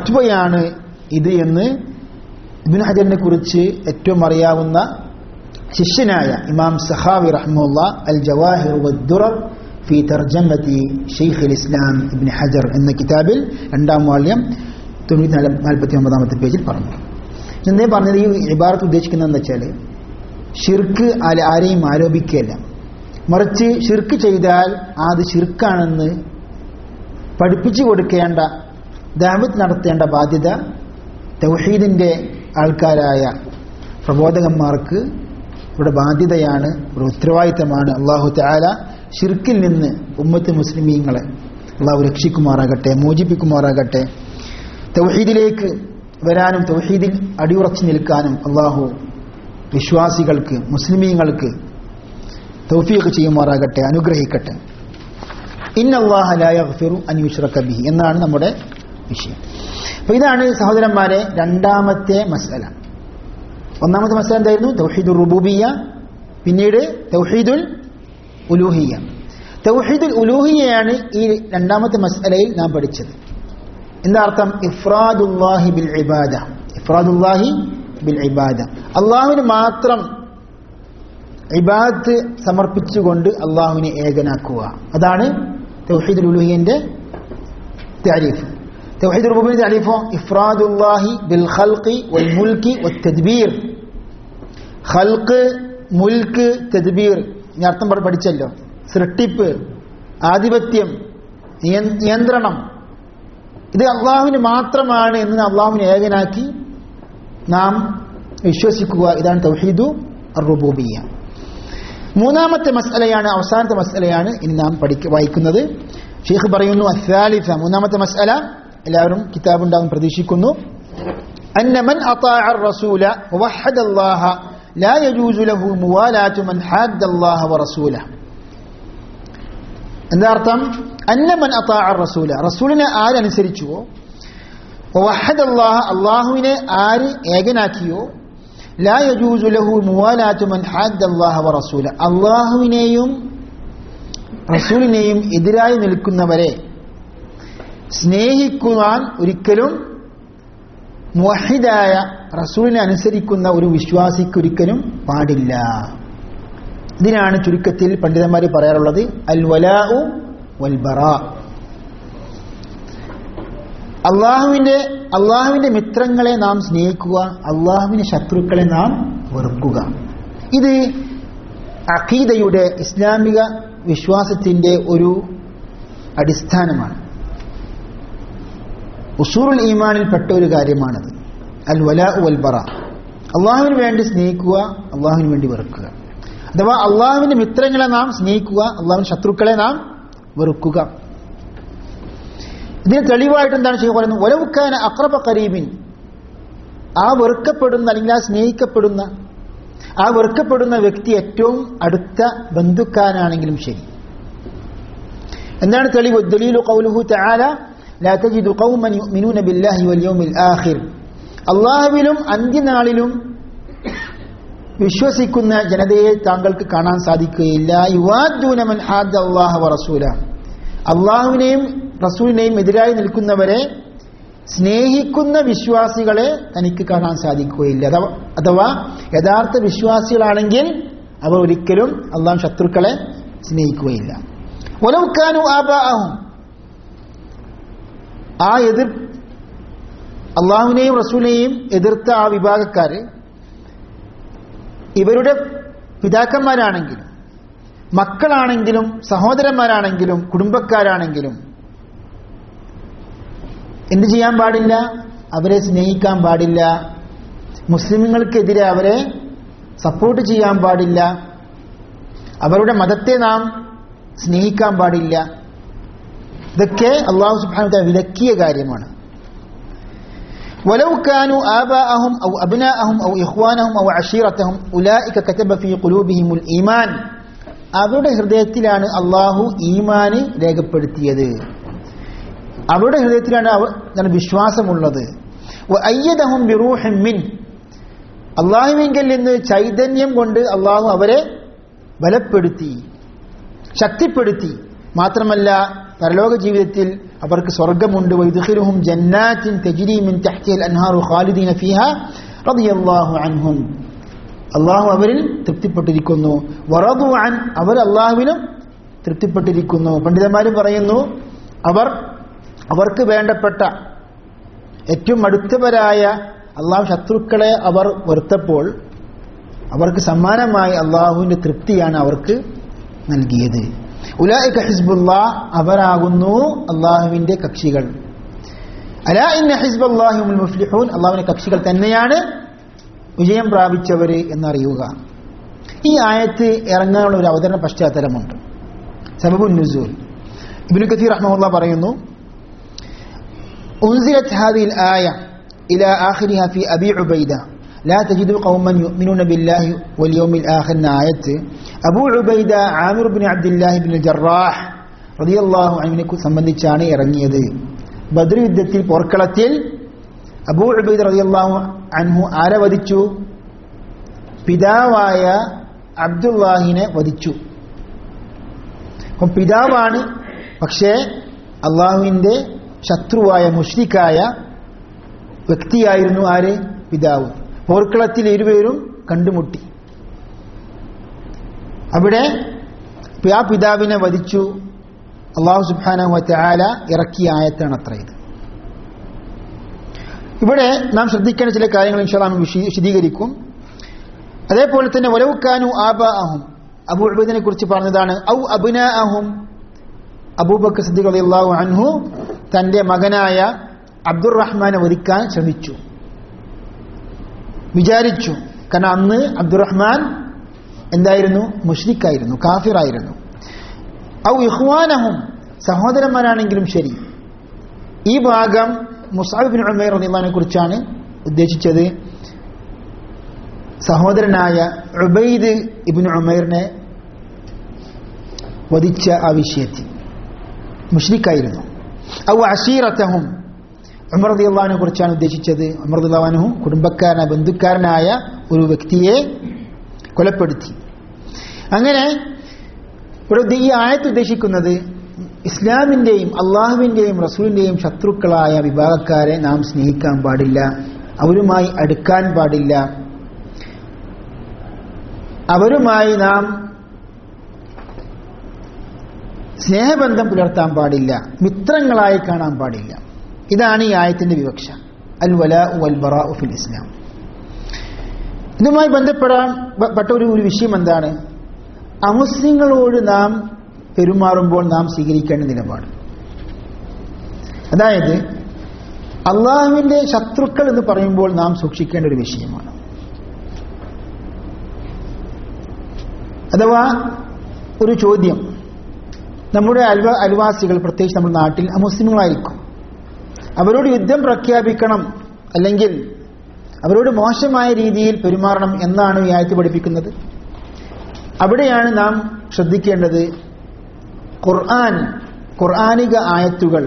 [SPEAKER 4] ഫത്വയാണ് ഇത് എന്ന് ഇബ്നു ഹജറിനെ കുറിച്ച് ഏറ്റവും അറിയാവുന്ന ശിഷ്യനായ ഇമാം സഹാവി റഹ്മുല്ല അൽ ജവാഹിർ വദ്ദുറർ ഫി തർജമത്തി ഷെയ്ഖ് അൽ ഇസ്ലാം ഇബ്ൻ ഹജർ എന്ന കിതാബിൽ രണ്ടാം വാള്യം തൊണ്ണൂറ്റി നാൽപ്പത്തി ഒമ്പതാമത്തെ പേജിൽ പറഞ്ഞു എന്തേ പറഞ്ഞത് ഈ ഇബാറത്ത് ഉദ്ദേശിക്കുന്നതെന്ന് വെച്ചാൽ ഷിർക്ക് ആല- ആരെയും ആരോപിക്കുകയല്ല മറിച്ച് ഷിർക്ക് ചെയ്താൽ അത് ഷിർക്കാണെന്ന് പഠിപ്പിച്ചു കൊടുക്കേണ്ട ദാവത്ത് നടത്തേണ്ട ബാധ്യത തൗഹീദിന്റെ ആൾക്കാരായ പ്രബോധകന്മാർക്ക് ഇവിടെ ബാധ്യതയാണ് ഒരു ഉത്തരവാദിത്തമാണ് അള്ളാഹു താല ഷിർക്കിൽ നിന്ന് ഉമ്മത്ത് മുസ്ലിമീങ്ങളെ അള്ളാഹു രക്ഷിക്കുമാറാകട്ടെ മോചിപ്പിക്കുമാറാകട്ടെ തൗഹീദിലേക്ക് വരാനും തൗഹീദിൽ അടിയുറച്ചു നിൽക്കാനും അള്ളാഹു വിശ്വാസികൾക്ക് മുസ്ലിമീങ്ങൾക്ക് തൗഫീഖ് ചെയ്യുമാറാകട്ടെ അനുഗ്രഹിക്കട്ടെ ഇന്നല്ലാഹ ലാ യഗ്ഫിറു അൻ യുശ്റക ബിഹി എന്നാണ് നമ്മുടെ വിഷയം അപ്പോൾ ഇതാണ് സഹോദരന്മാരെ രണ്ടാമത്തെ മസല ഒന്നാമത്തെ മസല എന്തായിരുന്നു തൗഹീദുൽ റുബൂബിയ പിന്നീട് തൗഹീദുൽ ഉലൂഹിയ തൗഹീദുൽ ഉലൂഹിയയാണ് ഈ രണ്ടാമത്തെ മസലയിൽ നാം പഠിച്ചത് എന്താ അർത്ഥം ഇഫ്രാദുല്ലാഹി ബിൽ ഇബാദ ഇഫ്രാദുല്ലാഹി ബിൽ ഇബാദ അള്ളാഹുവിന് മാത്രം ഇബാദത്ത് സമർപ്പിച്ചുകൊണ്ട് അള്ളാഹുവിനെ ഏകനാക്കുക അതാണ് തൗഹീദുൽ ഉലൂഹിയന്റെ താരീഫ് തൗഹീദുൽ റുബൂബിയന്റെ താരീഫോ ഇഫ്രാദുല്ലാഹി ബിൽ ഖൽഖി വൽ മുൽക്കി വത്തദ്ബീർ ഖൽഖ് മുൽക്ക് തദ്ബീർ ഇനി അർത്ഥം പറ- പഠിച്ചല്ലോ സൃഷ്ടിപ്പ് ആധിപത്യം നിയ- നിയന്ത്രണം ഇത് അള്ളാഹുവിന് മാത്രമാണ് എന്ന് അള്ളാഹുവിനെ ഏകനാക്കി നാം വിശ്വസിക്കുക ഇതാണ് തൗഹീദു റുബൂബിയ മൂന്നാമത്തെ മസ്അലയാണ് അവസാനത്തെ മസ്അലയാണ് ഇനി നാം പഠിക്ക വായിക്കുന്നത് ഷെയ്ഖ് പറയുന്നു അസാലിഫ മൂന്നാമത്തെ മസ്അല എല്ലാവരും കിതാബ് ഉണ്ടാകും പ്രതീക്ഷിക്കുന്നു أن من أطاع الرسول ووحد الله لا يجوز له موالاة من حاد الله ورسوله എന്താ അർത്ഥം അന്നമൻ അത്താഅ റസൂല റസൂലിനെ ആരനുസരിച്ചുവോ വഹദ് അല്ലാഹ അള്ളാഹുവിനെ ആര് ഏകനാക്കിയോ ലാ യജൂസു ലഹു മുവാലാത്തു മൻ ഹാദ്ദ അല്ലാഹ വ റസൂല അള്ളാഹുവിനെയും റസൂലിനെയും എതിരായി നിൽക്കുന്നവരെ സ്നേഹിക്കുവാൻ ഒരിക്കലും മുഹിദായ റസൂലിനെ അനുസരിക്കുന്ന ഒരു വിശ്വാസിക്ക് ഒരിക്കലും പാടില്ല ഇതിനാണ് ചുരുക്കത്തിൽ പണ്ഡിതന്മാർ പറയാറുള്ളത് അൽ വലാഉ വൽ ബറാ അള്ളാഹുവിന്റെ അള്ളാഹുവിന്റെ മിത്രങ്ങളെ നാം സ്നേഹിക്കുക അള്ളാഹുവിന്റെ ശത്രുക്കളെ നാം വെറുക്കുക ഇത് അഖീദയുടെ ഇസ്ലാമിക വിശ്വാസത്തിന്റെ ഒരു അടിസ്ഥാനമാണ് ഉസൂറുൽ ഈമാനിൽപ്പെട്ട ഒരു കാര്യമാണത് അൽ വലാ വൽ ബറ അള്ളാഹുവിന് വേണ്ടി സ്നേഹിക്കുക അള്ളാഹുവിന് വേണ്ടി വെറുക്കുക അഥവാ അള്ളാഹുവിന്റെ മിത്രങ്ങളെ നാം സ്നേഹിക്കുക അള്ളാഹുവിന്റെ ശത്രുക്കളെ നാം വെറുക്കുക ഇതിന് തെളിവായിട്ട് എന്താണ് ചെയ്യുക പറയുന്നത് ഒലവുക്കാൻ അക്രബ കരീബിൻ ആ വെറുക്കപ്പെടുന്ന അല്ലെങ്കിൽ ആ സ്നേഹിക്കപ്പെടുന്ന ആ വെറുക്കപ്പെടുന്ന വ്യക്തി ഏറ്റവും അടുത്ത ബന്ധുക്കാരാണെങ്കിലും ശരി എന്താണ് തെളിവ് ദലീലു ഖൗലുഹു തആല ലാ തജിദു ഖൗമൻ യുഅ്മിനൂന ബില്ലാഹി വൽ യൗമിൽ ആഖിർ അള്ളാഹുവിലും അന്ത്യനാളിലും വിശ്വസിക്കുന്ന ജനതയെ താങ്കൾക്ക് കാണാൻ സാധിക്കുകയില്ല യുവാദൂന മൻ ഹാദ അല്ലാഹ വ റസൂല അള്ളാഹുവിനെയും റസൂലിനെയും എതിരായി നിൽക്കുന്നവരെ സ്നേഹിക്കുന്ന വിശ്വാസികളെ തനിക്ക് കാണാൻ സാധിക്കുകയില്ല അഥവാ അഥവാ യഥാർത്ഥ വിശ്വാസികളാണെങ്കിൽ അവർ ഒരിക്കലും അള്ളാഹു ശത്രുക്കളെ സ്നേഹിക്കുകയില്ല ഒലവുക്കാനു ആബാഹും ആ എതിർ അള്ളാഹുവിനെയും റസൂലിനെയും എതിർത്ത ആ വിഭാഗക്കാര് ഇവരുടെ പിതാക്കന്മാരാണെങ്കിലും മക്കളാണെങ്കിലും സഹോദരന്മാരാണെങ്കിലും കുടുംബക്കാരാണെങ്കിലും എന്ത് ചെയ്യാൻ പാടില്ല അവരെ സ്നേഹിക്കാൻ പാടില്ല മുസ്ലിമുകൾക്കെതിരെ അവരെ സപ്പോർട്ട് ചെയ്യാൻ പാടില്ല അവരുടെ മതത്തെ നാം സ്നേഹിക്കാൻ പാടില്ല ഇതൊക്കെ അള്ളാഹു സുബാന വിലക്കിയ കാര്യമാണ് ولو كانوا آباءهم أو أبناءهم أو إخوانهم أو عشيرتهم أولئك كتب في قلوبهم الإيمان അവരുടെ ഹൃദയത്തിലാണ് അള്ളാഹു ഈമാന് രേഖപ്പെടുത്തിയത് അവരുടെ ഹൃദയത്തിലാണ് അവർ എന്താണ് വിശ്വാസമുള്ളത് അയ്യദഹും ബിറൂഹിൻ മിൻ അള്ളാഹുവിങ്കിൽ നിന്ന് ചൈതന്യം കൊണ്ട് അള്ളാഹു അവരെ ബലപ്പെടുത്തി ശക്തിപ്പെടുത്തി മാത്രമല്ല പരലോക ജീവിതത്തിൽ അവർക്ക് സ്വർഗമുണ്ട് വൈദ്ഹിലുഹും ജന്നാത്തിൻ തജ്രി മിൻ തഹ്തിൽ അൻഹാറു ഖാലിദീന ഫീഹ റളിയല്ലാഹു അൻഹും അള്ളാഹു അവരിൽ തൃപ്തിപ്പെട്ടിരിക്കുന്നു വറദു അൻ അവർ അള്ളാഹുവിനും തൃപ്തിപ്പെട്ടിരിക്കുന്നു പണ്ഡിതന്മാരും പറയുന്നു അവർ അവർക്ക് വേണ്ടപ്പെട്ട ഏറ്റവും അടുത്തവരായ അള്ളാഹു ശത്രുക്കളെ അവർ വെറുത്തപ്പോൾ അവർക്ക് സമ്മാനമായി അള്ളാഹുവിന്റെ തൃപ്തിയാണ് അവർക്ക് നൽകിയത് ഉലായിക ഹിസ്ബുല്ലാ അവരാകുന്നു അള്ളാഹുവിന്റെ കക്ഷികൾ അലാ ഇന്ന ഹിസ്ബുല്ലാഹിമുൽ മുഫ്ലിഹൂൻ അള്ളാഹുവിന്റെ കക്ഷികൾ തന്നെയാണ് വിജയം പ്രാപിച്ചവര് എന്നറിയുക ഈ ആയത്ത് ഇറങ്ങാനുള്ള ഒരു അവതരണ പശ്ചാത്തലമുണ്ട് സബബുൻ നുസൂൽ ഇബ്നു കസീർ റഹ്മഹുല്ലാ പറയുന്നു أنزلت هذه الآية إلى آخرها في أبي عبيدة لا تجد قوما يؤمنون بالله واليوم الآخر آية أبو عبيدة عامر بن عبد الله بن الجراح رضي الله عنه സംബന്ധിച്ചാണ് ഇറങ്ങിയത് ബദ്ർ യുദ്ധത്തിൽ പോർക്കളത്തിൽ അബൂ ഉബൈദ് റളിയല്ലാഹു അൻഹു ആരെ വധിച്ചു പിതാവായ അബ്ദുല്ലാഹിനെ വധിച്ചു അപ്പം പിതാവാണ് പക്ഷേ അള്ളാഹുവിൻ്റെ ശത്രുവായ മുഷ്രിക്കായ വ്യക്തിയായിരുന്നു ആര് പിതാവ് പോർക്കളത്തിൽ ഇരുവരും കണ്ടുമുട്ടി അവിടെ ആ പിതാവിനെ വധിച്ചു അള്ളാഹു സുബാന ആല ഇറക്കിയ ആയത്താണ് അത്ര ഇത് ഇവിടെ നാം ശ്രദ്ധിക്കേണ്ട ചില കാര്യങ്ങൾ ഇൻഷാല്ലാം വിശദീകരിക്കും അതേപോലെ തന്നെ ഒലവുക്കാനു ആബ അഹും അബു ഉബൈദിനെ കുറിച്ച് പറഞ്ഞതാണ് ഔ അബുന അഹും അബൂബക്കർ സദ്ദീഖ് റളിയല്ലാഹു അൻഹു തന്റെ മകനായ അബ്ദുറഹ്മാനെ വധിക്കാൻ ശ്രമിച്ചു വിചാരിച്ചു കാരണം അന്ന് അബ്ദുറഹ്മാൻ എന്തായിരുന്നു മുഷ്രിഖായിരുന്നു കാഫിറായിരുന്നു ഔ ഇഹ്വാനഹും സഹോദരന്മാരാണെങ്കിലും ശരി ഈ ഭാഗം മുസാബിബിൻ ഉമേർ റളിയല്ലാഹുവിനെ കുറിച്ചാണ് ഉദ്ദേശിച്ചത് സഹോദരനായ ഉബൈദ് ഇബിൻ ഉമൈറിനെ വധിച്ച ആ വിഷയത്തിൽ മുഷ്രിഖായിരുന്നു ഔ അഷീറത്തഹും ഉമർ റളിയല്ലാഹുവിനെ കുറിച്ചാണ് ഉദ്ദേശിച്ചത് ഉമർ റളിയല്ലാഹു കുടുംബക്കാരനായ ബന്ധുക്കാരനായ ഒരു വ്യക്തിയെ കൊലപ്പെടുത്തി അങ്ങനെ ഇവിടെ ഈ ആയത്ത് ഉദ്ദേശിക്കുന്നത് ഇസ്ലാമിന്റെയും അള്ളാഹുവിന്റെയും റസൂലിന്റെയും ശത്രുക്കളായ വിഭാഗക്കാരെ നാം സ്നേഹിക്കാൻ പാടില്ല അവരുമായി അടുക്കാൻ പാടില്ല അവരുമായി നാം സ്നേഹബന്ധം പുലർത്താൻ പാടില്ല മിത്രങ്ങളായി കാണാൻ പാടില്ല ഇതാണ് ഈ ആയത്തിന്റെ വിവക്ഷ അൽ വല വൽ ബറാ ഫിൽ ഇസ്ലാം ഇതുമായി ബന്ധപ്പെടാൻ പെട്ട ഒരു ഒരു വിഷയം എന്താണ് അമുസ്ലിങ്ങളോട് നാം പെരുമാറുമ്പോൾ നാം സ്വീകരിക്കേണ്ട നിലപാട് അതായത് അള്ളാഹുവിന്റെ ശത്രുക്കൾ എന്ന് പറയുമ്പോൾ നാം സൂക്ഷിക്കേണ്ട ഒരു വിഷയമാണ് അഥവാ ഒരു ചോദ്യം നമ്മുടെ അൽവ അൽവാസികൾ പ്രത്യേകിച്ച് നമ്മുടെ നാട്ടിൽ അമുസ്ലിങ്ങളായിരിക്കും അവരോട് യുദ്ധം പ്രഖ്യാപിക്കണം അല്ലെങ്കിൽ അവരോട് മോശമായ രീതിയിൽ പെരുമാറണം എന്നാണ് ഈ ആയത്ത് പഠിപ്പിക്കുന്നത് അവിടെയാണ് നാം ശ്രദ്ധിക്കേണ്ടത് ഖുർആൻ ഖുർആാനിക ആയത്തുകൾ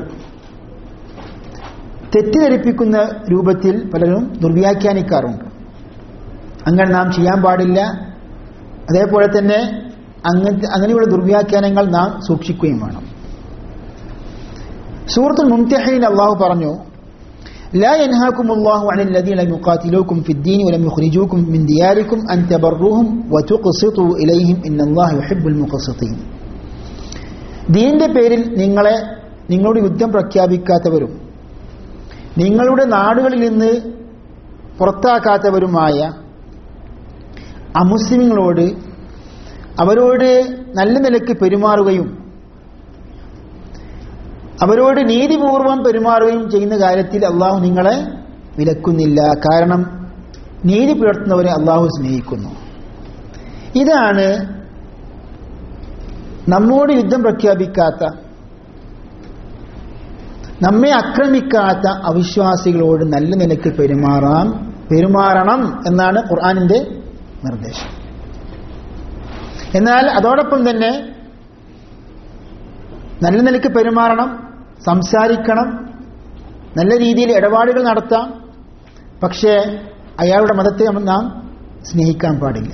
[SPEAKER 4] തെറ്റിദ്ധരിപ്പിക്കുന്ന രൂപത്തിൽ പലരും ദുർവ്യാഖ്യാനിക്കാറുണ്ട് അങ്ങനെ നാം ചെയ്യാൻ പാടില്ല അതേപോലെ തന്നെ അങ്ങനത്തെ അങ്ങനെയുള്ള ദുർവ്യാഖ്യാനങ്ങൾ നാം സൂക്ഷിക്കുകയും വേണം സൂറത്തുൽ മുംതഹീൻ അള്ളാഹു പറഞ്ഞു لا ينهاكم الله عن الذين لم يقاتلوكم في الدين ولم يخرجوكم من دياركم أن تبروهم وتقسطوا إليهم إن الله يحب المقسطين ദീന്റെ പേരിൽ നിങ്ങളെ നിങ്ങളോട് യുദ്ധം പ്രഖ്യാപിക്കാത്തവരും നിങ്ങളുടെ നാടുകളിൽ നിന്ന് പുറത്താക്കാത്തവരുമായ അമുസ്ലിങ്ങളോട് അവരോട് നല്ല നിലയ്ക്ക് പെരുമാറുകയും അവരോട് നീതിപൂർവം പെരുമാറുകയും ചെയ്യുന്ന കാര്യത്തിൽ അള്ളാഹു നിങ്ങളെ വിലക്കുന്നില്ല കാരണം നീതി പുലർത്തുന്നവരെ അള്ളാഹു സ്നേഹിക്കുന്നു ഇതാണ് നമ്മോട് യുദ്ധം പ്രഖ്യാപിക്കാത്ത നമ്മെ ആക്രമിക്കാത്ത അവിശ്വാസികളോട് നല്ല നിലയ്ക്ക് പെരുമാറാം പെരുമാറണം എന്നാണ് ഖുർആാനിന്റെ നിർദ്ദേശം എന്നാൽ അതോടൊപ്പം തന്നെ നല്ല നിലയ്ക്ക് പെരുമാറണം സംസാരിക്കണം നല്ല രീതിയിൽ ഇടപാടുകൾ നടത്താം പക്ഷേ അയാളുടെ മതത്തെ നാം സ്നേഹിക്കാൻ പാടില്ല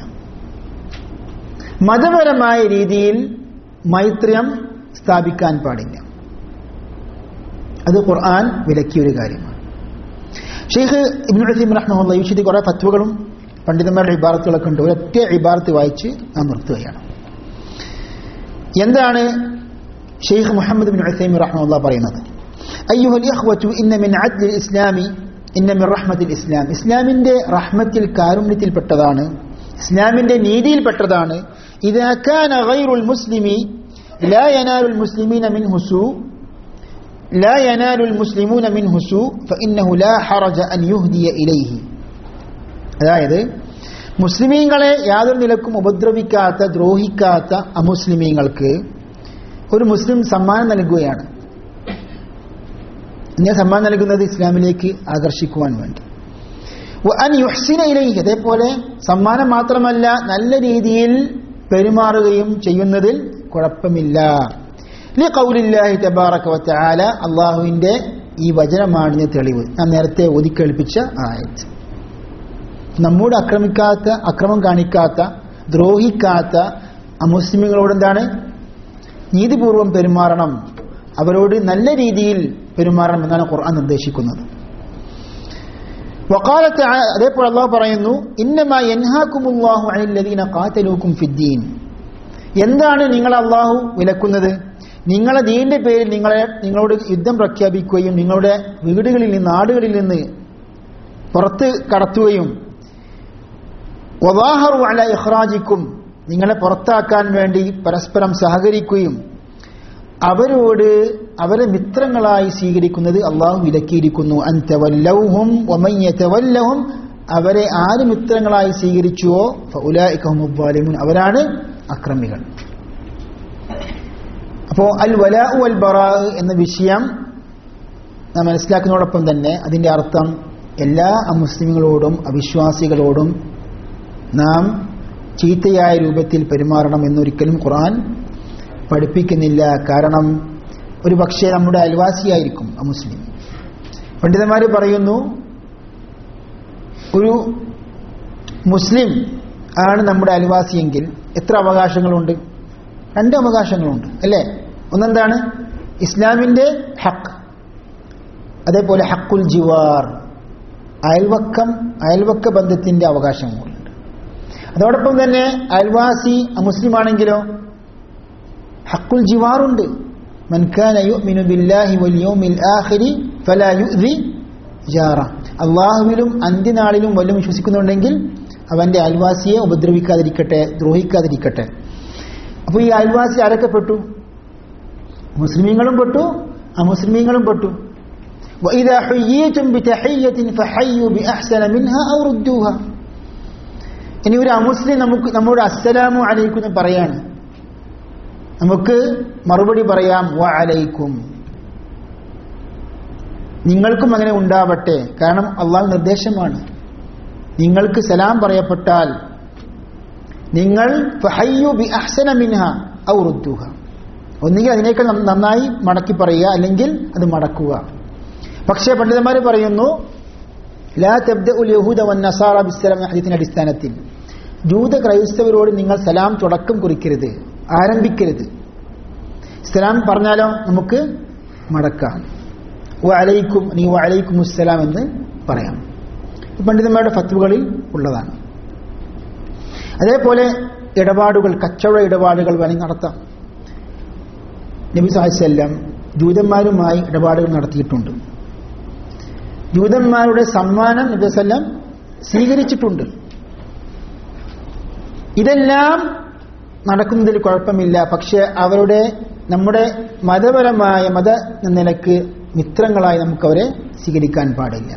[SPEAKER 4] മതപരമായ രീതിയിൽ മൈത്രിയം സ്ഥാപിക്കാൻ പാടില്ല അത് ഖുർആൻ വിലക്കിയ ഒരു കാര്യമാണ് ഷെയ്ഖ് ഇബ്നു ഹസീം റഹ്മുള്ള ഈ വിഷയത്തിൽ കുറേ ഫത്വകളും പണ്ഡിതന്മാരുടെ ഇബാറത്തുകളൊക്കെ ഉണ്ട് ഒരൊറ്റ ഇബാറത്ത് വായിച്ച് നാം നിർത്തുകയാണ് എന്താണ് ഷെയ്ഖ് മുഹമ്മദ് ബിൻ ഉസൈമി റഹ്മുള്ള പറയുന്നത് അയ്യുഹൽ ഇഖ്വതു ഇന്ന മിൻ അദ്ലിൽ ഇസ്ലാമി ഇന്ന മിൻ റഹ്മത്തിൽ ഇസ്ലാം ഇസ്ലാമിന്റെ റഹ്മത്തിൽ കാരുണ്യത്തിൽപ്പെട്ടതാണ് ഇസ്ലാമിന്റെ നീതിയിൽപ്പെട്ടതാണ് ഇദാ കാന ഗൈറുൽ മുസ്ലിമി ലാ യനാലുൽ മുസ്ലിമീന മിൻഹു സൂ لا ينال المسلمون منه سوء فإنه لا حرج أن يهدي إليه അതായത് മുസ്ലിമീങ്ങളെ യാതൊരു നിലക്കും ഉപദ്രവിക്കാത്ത ദ്രോഹിക്കാത്ത അമുസ്ലിമീങ്ങൾക്ക് ഒരു മുസ്ലിം സമ്മാനം നൽകുകയാണ് ഇങ്ങനെ സമ്മാനം നൽകുന്നത് ഇസ്ലാമിലേക്ക് ആകർഷിക്കുവാൻ വേണ്ടി അൻ യുഹ്സിന ഇലൈഹി അതേപോലെ സമ്മാനം മാത്രമല്ല നല്ല രീതിയിൽ പെരുമാറുകയും ചെയ്യുന്നതിൽ കുഴപ്പമില്ല ലി കൗലില്ലാഹി തബാറക വതആല അള്ളാഹുവിന്റെ ഈ വചനമാണ് തെളിവ് ഞാൻ നേരത്തെ ഒതുക്കേൽപ്പിച്ച ആയത് നമ്മോട് ആക്രമിക്കാത്ത അക്രമം കാണിക്കാത്ത ദ്രോഹിക്കാത്ത അമുസ്ലിമുകളോട് എന്താണ് നീതിപൂർവം പെരുമാറണം അവരോട് നല്ല രീതിയിൽ പെരുമാറണം എന്നാണ് ഖുർആൻ നിർദ്ദേശിക്കുന്നത് വക്കാലത്ത് അതേപോലെ അള്ളാഹു പറയുന്നു ഇന്നമാ യൻഹാക്കുമുല്ലാഹു അനില്ലദീന ഖാതലൂക്കും ഫിദ്ദീൻ എന്താണ് നിങ്ങൾ അള്ളാഹു വിലക്കുന്നത് നിങ്ങളെ ദീന്റെ പേരിൽ നിങ്ങളെ നിങ്ങളോട് യുദ്ധം പ്രഖ്യാപിക്കുകയും നിങ്ങളുടെ വീടുകളിൽ നിന്ന് നാടുകളിൽ നിന്ന് പുറത്ത് കടത്തുകയും വവാഹറു അല ഇഹ്റാജിക്കും നിങ്ങളെ പുറത്താക്കാൻ വേണ്ടി പരസ്പരം സഹകരിക്കുകയും അവരോട് അവരെ മിത്രങ്ങളായി സ്വീകരിക്കുന്നത് അള്ളാഹു വിലക്കിയിരിക്കുന്നു അൻതവല്ലൗഹും വമയ്യതവല്ലഹും അവരെ ആര് മിത്രങ്ങളായി സ്വീകരിച്ചുവോ ഫൗലായിക്കഹുമുദ്ദാലിമുൻ അവരാണ് അക്രമികൾ അപ്പോൾ അൽ വലാ അൽ ബറാ എന്ന വിഷയം നാം മനസ്സിലാക്കുന്നതോടൊപ്പം തന്നെ അതിന്റെ അർത്ഥം എല്ലാ അമുസ്ലിങ്ങളോടും അവിശ്വാസികളോടും നാം ചീത്തയായ രൂപത്തിൽ പെരുമാറണം എന്നൊരിക്കലും ഖുർആൻ പഠിപ്പിക്കുന്നില്ല കാരണം ഒരു പക്ഷേ നമ്മുടെ അയൽവാസിയായിരിക്കും അമുസ്ലിം പണ്ഡിതന്മാർ പറയുന്നു ഒരു മുസ്ലിം ആണ് നമ്മുടെ അയൽവാസിയെങ്കിൽ എത്ര അവകാശങ്ങളുണ്ട് രണ്ട് അവകാശങ്ങളുണ്ട് അല്ലേ ഒന്നെന്താണ് ഇസ്ലാമിന്റെ ഹക്ക് അതേപോലെ ഹക്കുൽ ജിവാർ അയൽവക്കം അയൽവക്ക ബന്ധത്തിന്റെ അവകാശം കൂടിയുണ്ട് അതോടൊപ്പം തന്നെ അയൽവാസി മുസ്ലിമാണെങ്കിലോ ഹക്കുൽ ജിവാറുണ്ട് من كان يؤمن بالله واليوم الآخر فلا يؤذي جاره അള്ളാഹുവിലും അന്ത്യനാളിലും വല്ലതും വിശ്വസിക്കുന്നുണ്ടെങ്കിൽ അവന്റെ അയൽവാസിയെ ഉപദ്രവിക്കാതിരിക്കട്ടെ ദ്രോഹിക്കാതിരിക്കട്ടെ അപ്പോൾ ഈ അയൽവാസി ആരൊക്കെ പെട്ടു മുസ്ലിമീങ്ങളും പെട്ടു അമുസ്ലിമീങ്ങളും പെട്ടു وإذا حييتم بتحية فحيوا بأحسن منها أو ردوها ഇനി ഒരു അമുസ്ലിം നമുക്ക് നമ്മോട് അസ്സലാമു അലൈക്കും എന്ന് പറയാണ് നമുക്ക് മറുപടി പറയാം വ അലൈക്കും നിങ്ങൾക്കും അങ്ങനെ ഉണ്ടാവട്ടെ കാരണം അള്ളാഹ് നിർദ്ദേശമാണ് നിങ്ങൾക്ക് സലാം പറയപ്പെട്ടാൽ നിങ്ങൾ ഫഹയ്യു ബി അഹ്സന മിൻഹ ഔ റുദ്ദുഹ ഒന്നുകിൽ അതിനേക്കാൾ നന്നായി മടക്കി പറയുക അല്ലെങ്കിൽ അത് മടക്കുക പക്ഷേ പണ്ഡിതന്മാർ പറയുന്നു ലാ തബ്ദ ഉൽ യഹൂദ വൻ നസാറ ബിസ്സലാം ഹദീസിന്റെ അടിസ്ഥാനത്തിൽ ജൂത ക്രൈസ്തവരോട് നിങ്ങൾ സലാം തുടക്കം കുറിക്കരുത് ആരംഭിക്കരുത് സലാം പറഞ്ഞാലോ നമുക്ക് മടക്കാം വലൈക്കും നീ വലൈക്കും മുസ്സലാം എന്ന് പറയാം പണ്ഡിതന്മാരുടെ ഫത്വകളിൽ ഉള്ളതാണ് അതേപോലെ ഇടപാടുകൾ കച്ചവട ഇടപാടുകൾ വേണമെങ്കിൽ നടത്താം നബി സാഹിസ്വല്ലാം ജൂതന്മാരുമായി ഇടപാടുകൾ നടത്തിയിട്ടുണ്ട് ജൂതന്മാരുടെ സമ്മാനം നബി വല്ലം സ്വീകരിച്ചിട്ടുണ്ട് ഇതെല്ലാം നടക്കുന്നതിൽ കുഴപ്പമില്ല പക്ഷെ അവരുടെ നമ്മുടെ മതപരമായ മത നിലക്ക് മിത്രങ്ങളായി നമുക്ക് അവരെ സ്വീകരിക്കാൻ പാടില്ല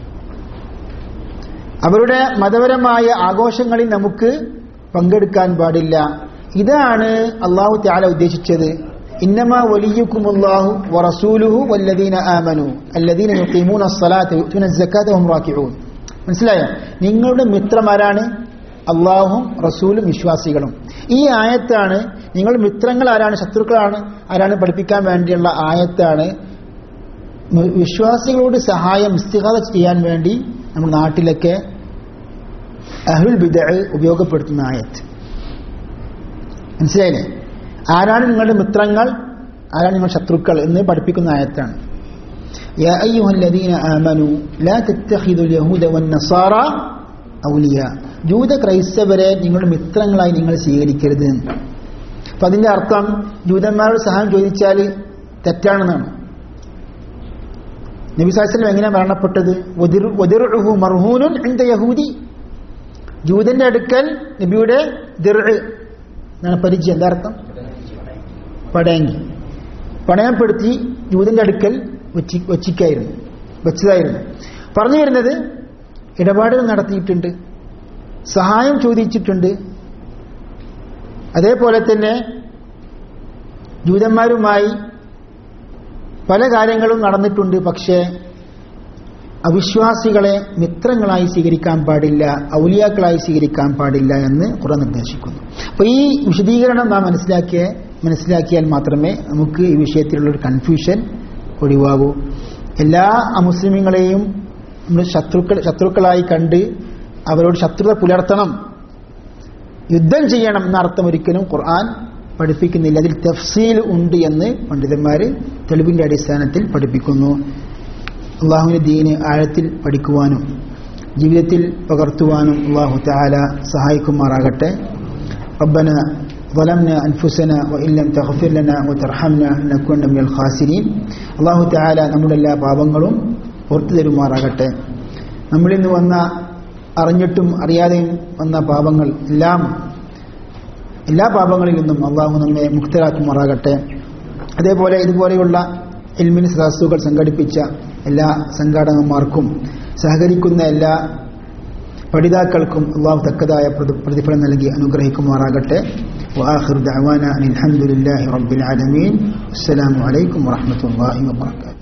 [SPEAKER 4] അവരുടെ മതപരമായ ആഘോഷങ്ങളിൽ നമുക്ക് പങ്കെടുക്കാൻ പാടില്ല ഇതാണ് അള്ളാഹു ത്യാല ഉദ്ദേശിച്ചത് ഇന്നമാ വലിയുക്കുമുല്ലാഹു വറസൂലുഹു വല്ലദീന ആമനു അല്ലദീന യുഖീമൂന അസ്സലാത്ത യുഅ്തുന അസ്സകാത്ത വഹും റാക്കിഊൻ മനസ്സിലായോ നിങ്ങളുടെ മിത്രമാരാണ് അള്ളാഹും റസൂലും വിശ്വാസികളും ഈ ആയത്താണ് നിങ്ങൾ മിത്രങ്ങൾ ആരാണ് ശത്രുക്കളാണ് ആരാണ് പഠിപ്പിക്കാൻ വേണ്ടിയുള്ള ആയത്താണ് വിശ്വാസികളോട് സഹായം ഇസ്തിഹാദ ചെയ്യാൻ വേണ്ടി നമ്മുടെ നാട്ടിലൊക്കെ അഹുൽ ബിദ ഉപയോഗപ്പെടുത്തുന്ന ആയത്ത് മനസ്സിലായില്ലേ ആരാണ് നിങ്ങളുടെ മിത്രങ്ങൾ ആരാണ് നിങ്ങൾ ശത്രുക്കൾ എന്ന് പഠിപ്പിക്കുന്ന ആയത്താണ് يا أيها الذين آمنوا لا تتخذوا اليهود والنصارى ഔലിയ ജൂത ക്രൈസ്തവരെ നിങ്ങളുടെ മിത്രങ്ങളായി നിങ്ങൾ സ്വീകരിക്കരുത് അപ്പൊ അതിന്റെ അർത്ഥം ജൂതന്മാരോട് സഹായം ചോദിച്ചാൽ തെറ്റാണെന്നാണ് നബി സാഹസ്ലം എങ്ങനെ മരണപ്പെട്ടത് വദിറു- വദിറുഹു മർഹൂനുൻ ഇൻദ യഹൂദി ജൂതന്റെ അടുക്കൽ നബിയുടെ ദിർ എന്നാണ് പരിചയം എന്താ അർത്ഥം പടയങ്കി പണയപ്പെടുത്തി ജൂതന്റെ അടുക്കൽ വെച്ചി വച്ചിക്കായിരുന്നു വെച്ചതായിരുന്നു പറഞ്ഞു വരുന്നത് ഇടപാടുകൾ നടത്തിയിട്ടുണ്ട് സഹായം ചോദിച്ചിട്ടുണ്ട് അതേപോലെ തന്നെ ജൂതന്മാരുമായി പല കാര്യങ്ങളും നടന്നിട്ടുണ്ട് പക്ഷേ അവിശ്വാസികളെ മിത്രങ്ങളായി സ്വീകരിക്കാൻ പാടില്ല ഔലിയാക്കളായി സ്വീകരിക്കാൻ പാടില്ല എന്ന് കുറെ നിർദ്ദേശിക്കുന്നു അപ്പൊ ഈ വിശദീകരണം നാം മനസ്സിലാക്കിയ മനസ്സിലാക്കിയാൽ മാത്രമേ നമുക്ക് ഈ വിഷയത്തിലുള്ള ഒരു കൺഫ്യൂഷൻ ഒഴിവാകൂ എല്ലാ അമുസ്ലിമീങ്ങളെയും നമ്മൾ ശത്രുക്കൾ ശത്രുക്കളായി കണ്ട് അവരോട് ശത്രുത പുലർത്തണം യുദ്ധം ചെയ്യണം എന്ന അർത്ഥം ഒരിക്കലും ഖുർആൻ പഠിപ്പിക്കുന്നില്ല അതിൽ തഫ്സീൽ ഉണ്ട് എന്ന് പണ്ഡിതന്മാർ തെളിവിന്റെ അടിസ്ഥാനത്തിൽ പഠിപ്പിക്കുന്നു അള്ളാഹുവിന്റെ ദീന് ആഴത്തിൽ പഠിക്കുവാനും ജീവിതത്തിൽ പകർത്തുവാനും അള്ളാഹു താല സഹായിക്കുമാറാകട്ടെ ربنا ظلمنا أنفسنا وإن لم تغفر لنا وترحمنا لنكون من الخاسرين അള്ളാഹു താല നമ്മുടെ എല്ലാ പാപങ്ങളും പുറത്തു തരുമാറാകട്ടെ നമ്മളിൽ നിന്ന് വന്ന അറിഞ്ഞിട്ടും അറിയാതെയും വന്ന പാപങ്ങൾ എല്ലാം എല്ലാ പാപങ്ങളിൽ നിന്നും അള്ളാഹു നമ്മെ മുക്തരാക്കുമാറാകട്ടെ അതേപോലെ ഇതുപോലെയുള്ള എൽമിന് സദസ്സുകൾ സംഘടിപ്പിച്ച എല്ലാ സംഘാടകന്മാർക്കും സഹകരിക്കുന്ന എല്ലാ പഠിതാക്കൾക്കും അള്ളാഹു തക്കതായ പ്രതി- പ്രതിഫലം നൽകി അനുഗ്രഹിക്കുമാറാകട്ടെ وآخر دعوانا أن الحمد لله رب العالمين السلام عليكم ورحمة الله وبركاته